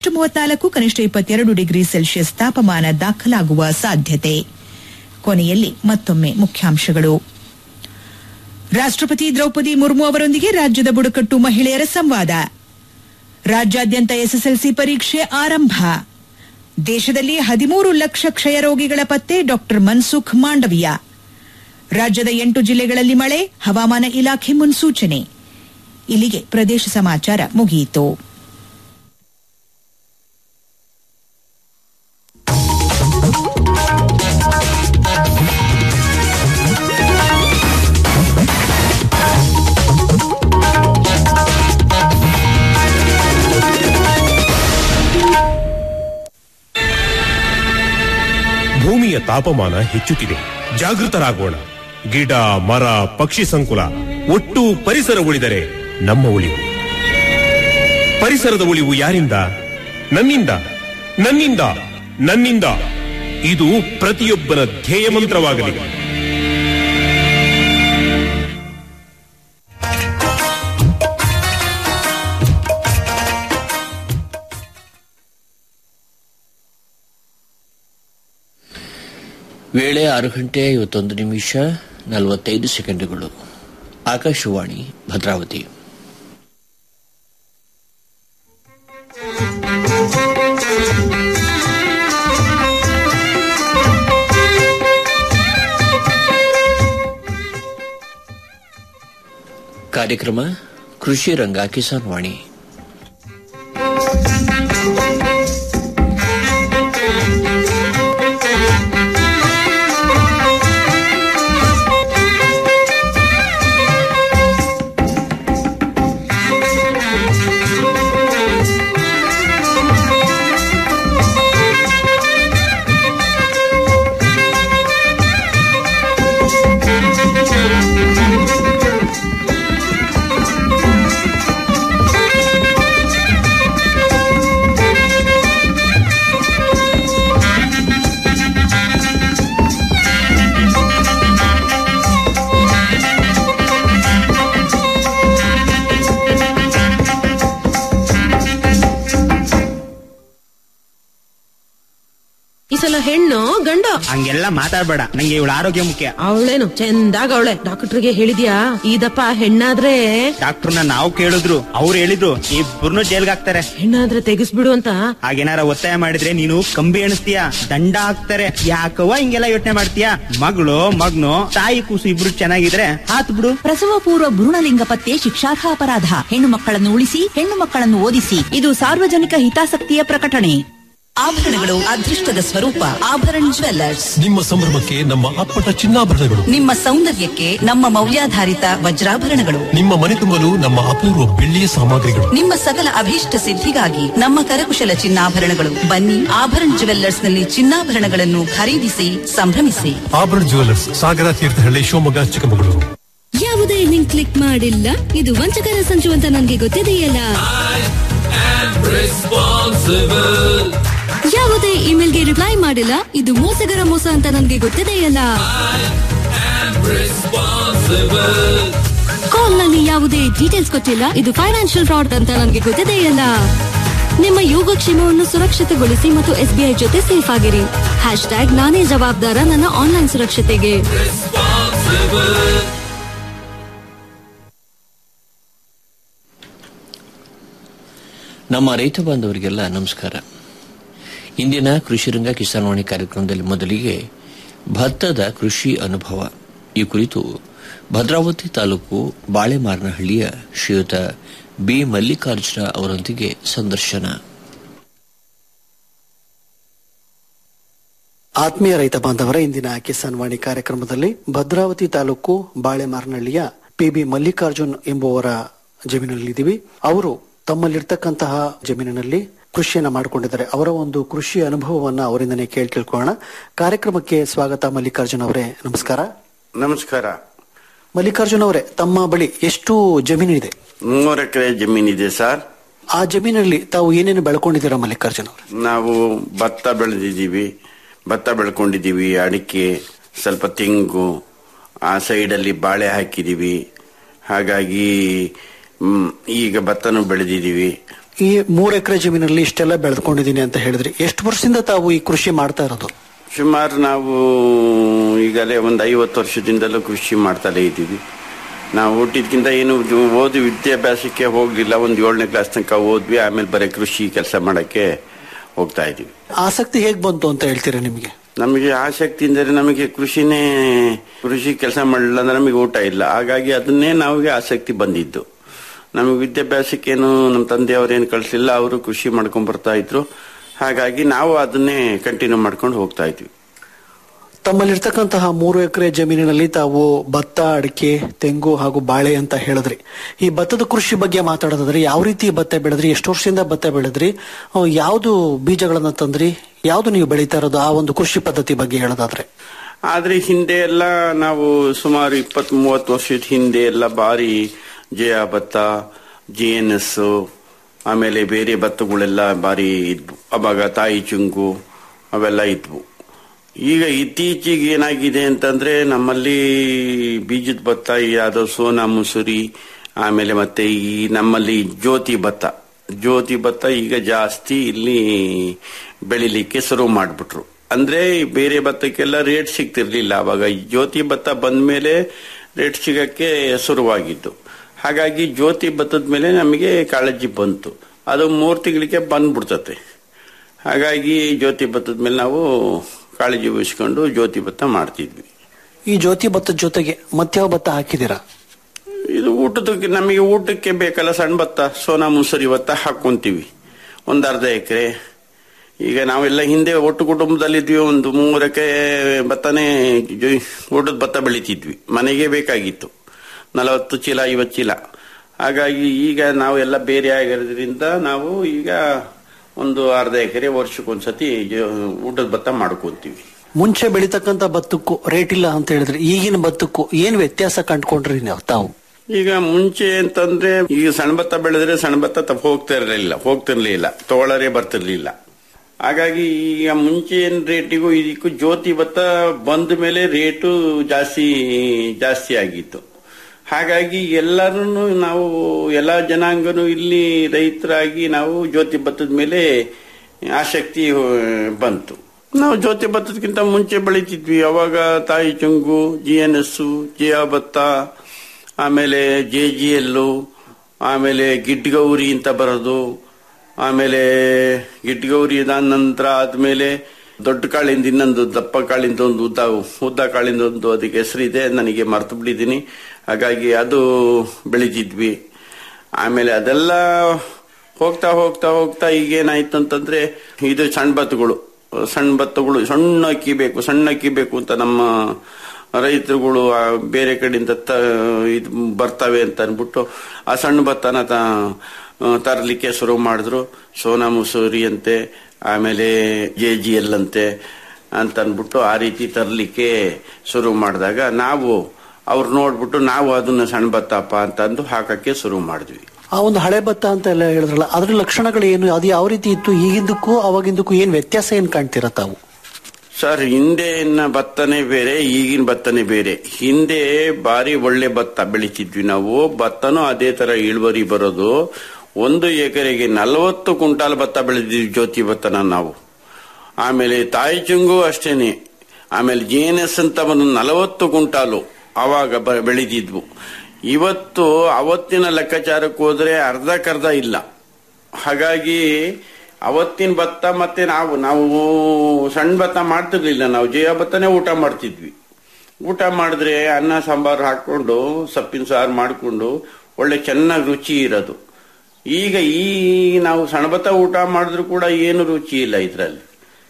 ಮೂವತ್ನಾಲ್ಕು ಕನಿಷ್ಠ ಇಪ್ಪತ್ತೆರಡು ಡಿಗ್ರಿ ಸೆಲ್ಸಿಯಸ್ ತಾಪಮಾನ ದಾಖಲಾಗುವ ಸಾಧ್ಯತೆ ಕೊನೆಯಲ್ಲಿ ಮತ್ತೊಮ್ಮೆ ಮುಖ್ಯಾಂಶಗಳು ರಾಷ್ಟ್ರಪತಿ ದ್ರೌಪದಿ ಮುರ್ಮು ಅವರೊಂದಿಗೆ ರಾಜ್ಯದ ಬುಡಕಟ್ಟು ಮಹಿಳೆಯರ ಸಂವಾದ ರಾಜ್ಯಾದ್ಯಂತ ಎಸ್ಎಸ್ಎಲ್ಸಿ ಪರೀಕ್ಷೆ ಆರಂಭ ದೇಶದಲ್ಲಿ ಹದಿಮೂರು ಲಕ್ಷ ಕ್ಷಯ ರೋಗಿಗಳ ಪತ್ತೆ ಡಾ ಮನ್ಸುಖ್ ಮಾಂಡವಿಯ ರಾಜ್ಯದ ಎಂಟು ಜಿಲ್ಲೆಗಳಲ್ಲಿ ಮಳೆ ಹವಾಮಾನ ಇಲಾಖೆ ಮುನ್ಸೂಚನೆ ಇಲ್ಲಿಗೆ ಪ್ರದೇಶ ಸಮಾಚಾರ ಮುಗಿಯಿತು ಭೂಮಿಯ ತಾಪಮಾನ ಹೆಚ್ಚುತ್ತಿದೆ ಜಾಗೃತರಾಗೋಣ ಗಿಡ ಮರ ಪಕ್ಷಿ ಸಂಕುಲ ಒಟ್ಟು ಪರಿಸರ ಉಳಿದರೆ ನಮ್ಮ ಉಳಿವು ಪರಿಸರದ ಉಳಿವು ಯಾರಿಂದ ನನ್ನಿಂದ ನನ್ನಿಂದ ನನ್ನಿಂದ ಇದು ಪ್ರತಿಯೊಬ್ಬನ ಧ್ಯೇಯ ಮಂತ್ರವಾಗಲಿ ವೇಳೆ ಆರು ಗಂಟೆ ಐವತ್ತೊಂದು ನಿಮಿಷ ನಲವತ್ತೈದು ಸೆಕೆಂಡುಗಳು ಆಕಾಶವಾಣಿ ಭದ್ರಾವತಿ ಕಾರ್ಯಕ್ರಮ ಕೃಷಿ ರಂಗ ಕಿಸಾನ್ ವಾಣಿ ಈ ಸಲ ಹೆಣ್ಣು ಗಂಡ ಹಂಗೆಲ್ಲ ಮಾತಾಡ್ಬೇಡ ನಂಗೆ ಇವಳ ಆರೋಗ್ಯ ಮುಖ್ಯ ಅವಳೇನು ಚಂದಾಗ ಅವಳೆ ಡಾಕ್ಟರ್ಗೆ ಹೇಳಿದ್ಯಾ ಇದಪ್ಪ ಹೆಣ್ಣಾದ್ರೆ ಡಾಕ್ಟರ್ನ ನಾವು ಕೇಳಿದ್ರು ಅವ್ರು ಹೇಳಿದ್ರು ಇಬ್ಬರನ್ನು ಜೈಲ್ಗೆ ಹಾಕ್ತಾರೆ ಹೆಣ್ಣಾದ್ರೆ ತೆಗಿಸ್ಬಿಡು ಅಂತ ಹಾಗೇನಾರ ಒತ್ತಾಯ ಮಾಡಿದ್ರೆ ನೀನು ಕಂಬಿ ಎಣಿಸ್ತೀಯ ದಂಡ ಹಾಕ್ತಾರೆ ಯಾಕವ್ವ ಹಿಂಗೆಲ್ಲ ಯೋಚನೆ ಮಾಡ್ತೀಯ ಮಗಳು ಮಗ್ನು ತಾಯಿ ಕೂಸು ಇಬ್ರು ಚೆನ್ನಾಗಿದ್ರೆ ಹಾತ್ ಬಿಡು ಪ್ರಸವ ಪೂರ್ವ ಭ್ರೂಣಲಿಂಗ ಪತ್ತೆ ಶಿಕ್ಷಾರ್ಹ ಅಪರಾಧ ಹೆಣ್ಣು ಮಕ್ಕಳನ್ನು ಉಳಿಸಿ ಹೆಣ್ಣು ಮಕ್ಕಳನ್ನು ಓದಿಸಿ ಇದು ಸಾರ್ವಜನಿಕ ಹಿತಾಸಕ್ತಿಯ ಪ್ರಕಟಣೆ ಆಭರಣಗಳು ಅದೃಷ್ಟದ ಸ್ವರೂಪ ಆಭರಣ ಜ್ಯುವೆಲ್ಲರ್ಸ್ ನಿಮ್ಮ ಸಂಭ್ರಮಕ್ಕೆ ನಮ್ಮ ಅಪ್ಪಟ ಚಿನ್ನಾಭರಣಗಳು ನಿಮ್ಮ ಸೌಂದರ್ಯಕ್ಕೆ ನಮ್ಮ ಮೌಲ್ಯಾಧಾರಿತ ವಜ್ರಾಭರಣಗಳು ನಿಮ್ಮ ಮನೆ ತುಂಬಲು ನಮ್ಮ ಅಪೂರ್ವ ಬೆಳ್ಳಿಯ ಸಾಮಗ್ರಿಗಳು ನಿಮ್ಮ ಸಕಲ ಅಭೀಷ್ಟ ಸಿದ್ಧಿಗಾಗಿ ನಮ್ಮ ಕರಕುಶಲ ಚಿನ್ನಾಭರಣಗಳು ಬನ್ನಿ ಆಭರಣ ಜ್ಯುವೆಲ್ಲರ್ಸ್ ನಲ್ಲಿ ಚಿನ್ನಾಭರಣಗಳನ್ನು ಖರೀದಿಸಿ ಸಂಭ್ರಮಿಸಿ ಆಭರಣ ಜುವೆಲ್ಲರ್ಸ್ ಸಾಗರ ತೀರ್ಥಹಳ್ಳಿ ಶಿವಮೊಗ್ಗ ಚಿಕ್ಕಮಗಳೂರು ಯಾವುದೇ ಲಿಂಕ್ ಕ್ಲಿಕ್ ಮಾಡಿಲ್ಲ ಇದು ವಂಚಕರ ಸಂಚು ಅಂತ ನನಗೆ ಗೊತ್ತಿದೆಯಲ್ಲ ಯಾವುದೇ ಇಮೇಲ್ಗೆ ರಿಪ್ಲೈ ಮಾಡಿಲ್ಲ ಇದು ಮೋಸಗರ ಮೋಸ ಅಂತ ನನಗೆ ಗೊತ್ತಿದೆಯಲ್ಲ ಕಾಲ್ ನಲ್ಲಿ ಯಾವುದೇ ಡೀಟೇಲ್ಸ್ ಕೊಟ್ಟಿಲ್ಲ ಇದು ಫೈನಾನ್ಷಿಯಲ್ ಫ್ರಾಡ್ ಅಂತ ನನಗೆ ಗೊತ್ತಿದೆಯಲ್ಲ ನಿಮ್ಮ ಯೋಗಕ್ಷೇಮವನ್ನು ಸುರಕ್ಷಿತಗೊಳಿಸಿ ಮತ್ತು ಎಸ್ಬಿಐ ಜೊತೆ ಸೇಫ್ ಆಗಿರಿ ಹ್ಯಾಶ್ ಟ್ಯಾಗ್ ನಾನೇ ಜವಾಬ್ದಾರ ನನ್ನ ಆನ್ಲೈನ್ ಸುರಕ್ಷತೆಗೆ ನಮ್ಮ ರೈತ ಬಾಂಧವರಿಗೆಲ್ಲ ನಮಸ್ಕಾರ ಇಂದಿನ ಕೃಷಿ ರಂಗ ಕಿಸಾನ್ವಾಣಿ ಕಾರ್ಯಕ್ರಮದಲ್ಲಿ ಮೊದಲಿಗೆ ಭತ್ತದ ಕೃಷಿ ಅನುಭವ ಈ ಕುರಿತು ಭದ್ರಾವತಿ ತಾಲೂಕು ಬಾಳೆಮಾರನಹಳ್ಳಿಯ ಶ್ರೀಯುತ ಬಿ ಮಲ್ಲಿಕಾರ್ಜುನ ಅವರೊಂದಿಗೆ ಸಂದರ್ಶನ ಆತ್ಮೀಯ ರೈತ ಬಾಂಧವರ ಇಂದಿನ ಕಿಸಾನ್ ವಾಣಿ ಕಾರ್ಯಕ್ರಮದಲ್ಲಿ ಭದ್ರಾವತಿ ತಾಲೂಕು ಬಾಳೆಮಾರನಹಳ್ಳಿಯ ಪಿಬಿ ಮಲ್ಲಿಕಾರ್ಜುನ್ ಎಂಬುವರ ಜಮೀನಲ್ಲಿದ್ದೀವಿ ಅವರು ತಮ್ಮಲ್ಲಿರ್ತಕ್ಕಂತಹ ಜಮೀನಿನಲ್ಲಿ ಕೃಷಿಯನ್ನ ಮಾಡಿಕೊಂಡಿದ್ದಾರೆ ಅವರ ಒಂದು ಕೃಷಿ ಅನುಭವವನ್ನ ಅವರಿಂದನೇ ಕೇಳಿ ತಿಳ್ಕೊಳ್ಳೋಣ ಕಾರ್ಯಕ್ರಮಕ್ಕೆ ಸ್ವಾಗತ ಮಲ್ಲಿಕಾರ್ಜುನ್ ಅವರೇ ನಮಸ್ಕಾರ ನಮಸ್ಕಾರ ಮಲ್ಲಿಕಾರ್ಜುನ್ ಅವರೇ ತಮ್ಮ ಬಳಿ ಎಷ್ಟು ಜಮೀನಿದೆ ಮೂರು ಎಕರೆ ಜಮೀನಿದೆ ಸರ್ ಆ ಜಮೀನಲ್ಲಿ ತಾವು ಏನೇನು ಬೆಳ್ಕೊಂಡಿದ್ದೀರಾ ಮಲ್ಲಿಕಾರ್ಜುನ್ ಅವರೇ ನಾವು ಭತ್ತ ಬೆಳೆದಿದ್ದೀವಿ ಭತ್ತ ಬೆಳ್ಕೊಂಡಿದ್ದೀವಿ ಅಡಿಕೆ ಸ್ವಲ್ಪ ತೆಂಗು ಆ ಸೈಡಲ್ಲಿ ಬಾಳೆ ಹಾಕಿದ್ದೀವಿ ಹಾಗಾಗಿ ಮ್, ಈಗ ಭತ್ತನೂ ಬೆಳೆದಿದ್ದೀವಿ ಈ ಮೂರ್ ಎಕರೆ ಜಮೀನಲ್ಲಿ ಇಷ್ಟೆಲ್ಲ ಬೆಳೆದುಕೊಂಡಿದ್ದೀನಿ ಅಂತ ಹೇಳಿದ್ರಿ ಎಷ್ಟು ವರ್ಷದಿಂದ ತಾವು ಈ ಕೃಷಿ ಮಾಡ್ತಾ ಇರೋದು ಸುಮಾರು ನಾವು ಈಗಲೇ ಒಂದು ಐವತ್ತು ವರ್ಷದಿಂದಲೂ ಕೃಷಿ ಮಾಡ್ತಲೇ ಇದ್ದೀವಿ ನಾವು ಹುಟ್ಟಿದ್ಕಿಂತ ಏನು ಇದು ಓದಿ ವಿದ್ಯಾಭ್ಯಾಸಕ್ಕೆ ಹೋಗಲಿಲ್ಲ ಒಂದು ಏಳನೇ ಕ್ಲಾಸ್ ತನಕ ಓದ್ವಿ ಆಮೇಲೆ ಬರೀ ಕೃಷಿ ಕೆಲಸ ಮಾಡೋಕ್ಕೆ ಹೋಗ್ತಾ ಇದ್ದೀವಿ ಆಸಕ್ತಿ ಹೇಗ್ ಬಂತು ಅಂತ ಹೇಳ್ತೀರಾ ನಿಮಗೆ ನಮಗೆ ಆಸಕ್ತಿ ಅಂದರೆ ನಮಗೆ ಕೃಷಿನೇ ಕೃಷಿ ಕೆಲಸ ಮಾಡಲಿಲ್ಲ ಅಂದ್ರೆ ನಮಗೆ ಊಟ ಇಲ್ಲ ಹಾಗಾಗಿ ಅದನ್ನೇ ನಮಗೆ ಆಸಕ್ತಿ ಬಂದಿದ್ದು ನಮಗೆ ವಿದ್ಯಾಭ್ಯಾಸಕ್ಕೇನು ನಮ್ಮ ತಂದೆಯವರೇನು ಕಳಿಸಲಿಲ್ಲ ಅವರು ಕೃಷಿ ಮಾಡ್ಕೊಂಡ್ ಬರ್ತಾ ಇದ್ರು ಹಾಗಾಗಿ ನಾವು ಅದನ್ನೇ ಕಂಟಿನ್ಯೂ ಮಾಡ್ಕೊಂಡು ಹೋಗ್ತಾ ಇದ್ವಿ ತಮ್ಮಲ್ಲಿರ್ತಕ್ಕಂತಹ ಮೂರು ಎಕರೆ ಜಮೀನಿನಲ್ಲಿ ತಾವು ಭತ್ತ ಅಡಿಕೆ ತೆಂಗು ಹಾಗೂ ಬಾಳೆ ಅಂತ ಹೇಳಿದ್ರಿ ಈ ಭತ್ತದ ಕೃಷಿ ಬಗ್ಗೆ ಮಾತಾಡೋದಾದ್ರೆ ಯಾವ ರೀತಿ ಭತ್ತ ಬೆಳೆದ್ರಿ ಎಷ್ಟು ವರ್ಷದಿಂದ ಭತ್ತ ಬೆಳೆದ್ರಿ ಅಹ್, ಯಾವ್ದು ಬೀಜಗಳನ್ನ ತಂದ್ರಿ ಯಾವ್ದು ನೀವು ಬೆಳೀತಾ ಇರೋದು ಆ ಒಂದು ಕೃಷಿ ಪದ್ಧತಿ ಬಗ್ಗೆ ಹೇಳೋದಾದ್ರೆ ಆದ್ರೆ ಹಿಂದೆ ಎಲ್ಲ ನಾವು ಸುಮಾರು ಇಪ್ಪತ್ ಮೂವತ್ತು ವರ್ಷದ ಹಿಂದೆ ಎಲ್ಲ ಬಾರಿ ಜಯ ಭತ್ತ ಜಿ ಎನ್ ಎಸ್ ಆಮೇಲೆ ಬೇರೆ ಭತ್ತಗಳೆಲ್ಲ ಬಾರಿ ಇದ್ವು ಅವಾಗ ತಾಯಿ ಚುಂಗು ಅವೆಲ್ಲ ಇದ್ವು ಈಗ ಇತ್ತೀಚೆಗೆ ಏನಾಗಿದೆ ಅಂತಂದ್ರೆ ನಮ್ಮಲ್ಲಿ ಬೀಜದ ಭತ್ತ ಯಾವ್ದೋ ಸೋನಾ ಮುಸುರಿ ಆಮೇಲೆ ಮತ್ತೆ ಈ ನಮ್ಮಲ್ಲಿ ಜ್ಯೋತಿ ಭತ್ತ ಜ್ಯೋತಿ ಭತ್ತ ಈಗ ಜಾಸ್ತಿ ಇಲ್ಲಿ ಬೆಳಿಲಿಕ್ಕೆ ಶುರು ಮಾಡ್ಬಿಟ್ರು ಅಂದ್ರೆ ಬೇರೆ ಭತ್ತಕ್ಕೆಲ್ಲ ರೇಟ್ ಸಿಗ್ತಿರ್ಲಿಲ್ಲ ಅವಾಗ ಈ ಜ್ಯೋತಿ ಭತ್ತ ಬಂದ್ಮೇಲೆ ರೇಟ್ ಸಿಗಕ್ಕೆ ಶುರುವಾಗಿದ್ದು ಹಾಗಾಗಿ ಜ್ಯೋತಿ ಭತ್ತದ ಮೇಲೆ ನಮಗೆ ಕಾಳಜಿ ಬಂತು ಅದು ಮೂರು ತಿಂಗಳಿಗೆ ಬಂದ್ಬಿಡ್ತತೆ ಹಾಗಾಗಿ ಜ್ಯೋತಿ ಭತ್ತದ ಮೇಲೆ ನಾವು ಕಾಳಜಿ ವಹಿಸ್ಕೊಂಡು ಜ್ಯೋತಿ ಭತ್ತ ಮಾಡ್ತಿದ್ವಿ ಈ ಜ್ಯೋತಿ ಭತ್ತದ ಜೊತೆಗೆ ಮತ್ಯಾವ ಭತ್ತ ಹಾಕಿದ್ದೀರಾ ಇದು ಊಟದಕ್ಕೆ ನಮಗೆ ಊಟಕ್ಕೆ ಬೇಕಲ್ಲ ಸಣ್ಣ ಭತ್ತ ಸೋನಾ ಮುಸುರಿ ಭತ್ತ ಹಾಕೊಂತೀವಿ ಒಂದು ಅರ್ಧ ಎಕರೆ ಈಗ ನಾವೆಲ್ಲ ಹಿಂದೆ ಒಟ್ಟು ಕುಟುಂಬದಲ್ಲಿದ್ವಿ ಒಂದು ಮೂರು ಎಕರೆ ಭತ್ತನೇ ಜೊ- ಊಟದ ಭತ್ತ ಬೆಳಿತಿದ್ವಿ ಮನೆಗೆ ಬೇಕಾಗಿತ್ತು ನಲವತ್ತು ಚೀಲ ಐವತ್ತು ಚೀಲ ಹಾಗಾಗಿ ಈಗ ನಾವೆಲ್ಲ ಬೇರೆ ಆಗಿರೋದ್ರಿಂದ ನಾವು ಈಗ ಒಂದು ಅರ್ಧ ಎಕರೆ ವರ್ಷಕ್ಕೊಂದ್ಸತಿ ಜೊ- ಊಟದ ಭತ್ತ ಮಾಡ್ಕೊಂತೀವಿ ಮುಂಚೆ ಬೆಳೀತಕ್ಕಂತ ಭತ್ತಕ್ಕೂ ರೇಟ್ ಇಲ್ಲ ಅಂತ ಹೇಳಿದ್ರಿ ಈಗಿನ ಭತ್ತಕ್ಕೂ ಏನ್ ವ್ಯತ್ಯಾಸ ಕಂಡುಕೊಂಡ್ರಿ ನೀವು ತಾವು ಈಗ ಮುಂಚೆ ಅಂತಂದ್ರೆ ಈಗ ಸಣ್ಣ ಭತ್ತ ಬೆಳೆದ್ರೆ ಸಣ್ಣ ಭತ್ತ ತಪ್ಪ ಹೋಗ್ತಾ ಇರಲಿಲ್ಲ ಹೋಗ್ತಿರ್ಲಿಲ್ಲ ತಗೊಳ್ಳರೇ ಬರ್ತಿರ್ಲಿಲ್ಲ ಹಾಗಾಗಿ ಈಗ ಮುಂಚೆನ ರೇಟಿಗೂ ಇದಕ್ಕೂ ಜ್ಯೋತಿ ಭತ್ತ ಬಂದ ಮೇಲೆ ರೇಟು ಜಾಸ್ತಿ ಜಾಸ್ತಿ ಆಗಿತ್ತು ಹಾಗಾಗಿ ಎಲ್ಲರೂ ನಾವು ಎಲ್ಲ ಜನಾಂಗನು ಇಲ್ಲಿ ರೈತರಾಗಿ ನಾವು ಜ್ಯೋತಿ ಭತ್ತದ ಮೇಲೆ ಆಸಕ್ತಿ ಆ, ಬಂತು ನಾವು ಜ್ಯೋತಿ ಭತ್ತದಕ್ಕಿಂತ ಮುಂಚೆ ಬೆಳಿತಿದ್ವಿ ಅವಾಗ Taichung G N S ಜಿಯಾ ಭತ್ತ ಆಮೇಲೆ ಜೆ ಜಿ ಎಲ್ಲು ಆಮೇಲೆ ಗಿಡ್ಗೌರಿ ಅಂತ ಬರೋದು ಆಮೇಲೆ ಗಿಡ್ಗೌರಿ ಇದಾದ ನಂತರ ಆದ್ಮೇಲೆ ದೊಡ್ಡ ಕಾಳಿಂದ ಇನ್ನೊಂದು ದಪ್ಪ ಕಾಳಿಂದ ಒಂದು ಉದ್ದ ಉದ್ದ ಕಾಳಿಂದ ಒಂದು ಅದಕ್ಕೆ ಹೆಸರಿದೆ ನನಗೆ ಮರ್ತು ಬಿಟ್ಟಿದ್ದೀನಿ ಹಾಗಾಗಿ ಅದು ಬೆಳಿತಿದ್ವಿ ಆಮೇಲೆ ಅದೆಲ್ಲ ಹೋಗ್ತಾ ಹೋಗ್ತಾ ಹೋಗ್ತಾ ಈಗೇನಾಯ್ತು ಅಂತಂದ್ರೆ ಇದು ಸಣ್ಣ ಭತ್ತಗಳು ಸಣ್ಣ ಭತ್ತಗಳು ಸಣ್ಣ ಅಕ್ಕಿ ಬೇಕು ಸಣ್ಣ ಅಕ್ಕಿ ಬೇಕು ಅಂತ ನಮ್ಮ ರೈತರುಗಳು ಆ ಬೇರೆ ಕಡೆಯಿಂದ ತ ಇದು ಬರ್ತವೆ ಅಂತ ಅನ್ಬಿಟ್ಟು ಆ ಸಣ್ಣ ಭತ್ತನ ತ- ತರಲಿಕ್ಕೆ ಶುರು ಮಾಡಿದ್ರು ಸೋನಾ ಮುಸೂರಿ ಅಂತೆ ಆಮೇಲೆ ಜೆ ಜಿ ಎಲ್ ಅಂತೆ ಅಂತ ಅನ್ಬಿಟ್ಟು ಆ ರೀತಿ ತರಲಿಕ್ಕೆ ಶುರು ಮಾಡಿದಾಗ ನಾವು ಅವ್ರು ನೋಡ್ಬಿಟ್ಟು ನಾವು ಅದನ್ನ ಸಣ್ಣ ಭತ್ತಪ್ಪ ಅಂತಂದು ಹಾಕಕ್ಕೆ ಶುರು ಮಾಡಿದ್ವಿ ಆ ಒಂದು ಹಳೆ ಭತ್ತ ಅಂತ ಎಲ್ಲ ಹೇಳಿದ್ರಲ್ಲ ಅದ್ರ ಲಕ್ಷಣಗಳು ಏನು ಅದು ಯಾವ ರೀತಿ ಇತ್ತು ಈಗಿಂದಕ್ಕೂ ಅವಾಗಿಂದಕ್ಕೂ ಏನ್ ವ್ಯತ್ಯಾಸ ಏನ್ ಕಾಣ್ತೀರಾ ತಾವು ಸರ್ ಹಿಂದೆನ ಭತ್ತನೇ ಬೇರೆ ಈಗಿನ ಭತ್ತನೇ ಬೇರೆ ಹಿಂದೆ ಬಾರಿ ಒಳ್ಳೆ ಭತ್ತ ಬೆಳಿತಿದ್ವಿ ನಾವು ಭತ್ತನೂ ಅದೇ ತರ ಇಳುವರಿ ಬರೋದು ಒಂದು ಎಕರೆಗೆ ನಲವತ್ತು ಕ್ವಿಂಟಾಲ್ ಭತ್ತ ಬೆಳೆದಿದ್ವಿ ಜ್ಯೋತಿ ಭತ್ತನ ನಾವು ಆಮೇಲೆ ತಾಯಿ ಚುಂಗು ಅಷ್ಟೇನೆ ಆಮೇಲೆ ಜೆ ಎನ್ ಎಸ್ ಅಂತ ಒಂದು ನಲವತ್ತು ಕ್ವಿಂಟಾಲು ಅವಾಗ ಬ- ಬೆಳೆದಿದ್ವು ಇವತ್ತು ಅವತ್ತಿನ ಲೆಕ್ಕಾಚಾರಕ್ಕೆ ಹೋದ್ರೆ ಅರ್ಧಕ್ಕರ್ಧ ಇಲ್ಲ ಹಾಗಾಗಿ ಅವತ್ತಿನ ಭತ್ತ ಮತ್ತೆ ನಾವು ನಾವು ಸಣ್ಣ ಭತ್ತ ಮಾಡ್ತಿರ್ಲಿಲ್ಲ ನಾವು ಜಯ ಭತ್ತನೇ ಊಟ ಮಾಡ್ತಿದ್ವಿ ಊಟ ಮಾಡಿದ್ರೆ ಅನ್ನ ಸಾಂಬಾರು ಹಾಕೊಂಡು ಸೊಪ್ಪಿನ ಸಾರು ಮಾಡಿಕೊಂಡು ಒಳ್ಳೆ ಚೆನ್ನಾಗಿ ರುಚಿ ಇರೋದು ಈಗ ಈ ನಾವು ಸಣ್ಣ ಭತ್ತ ಊಟ ಮಾಡಿದ್ರು ಕೂಡ ಏನು ರುಚಿ ಇಲ್ಲ ಇದರಲ್ಲಿ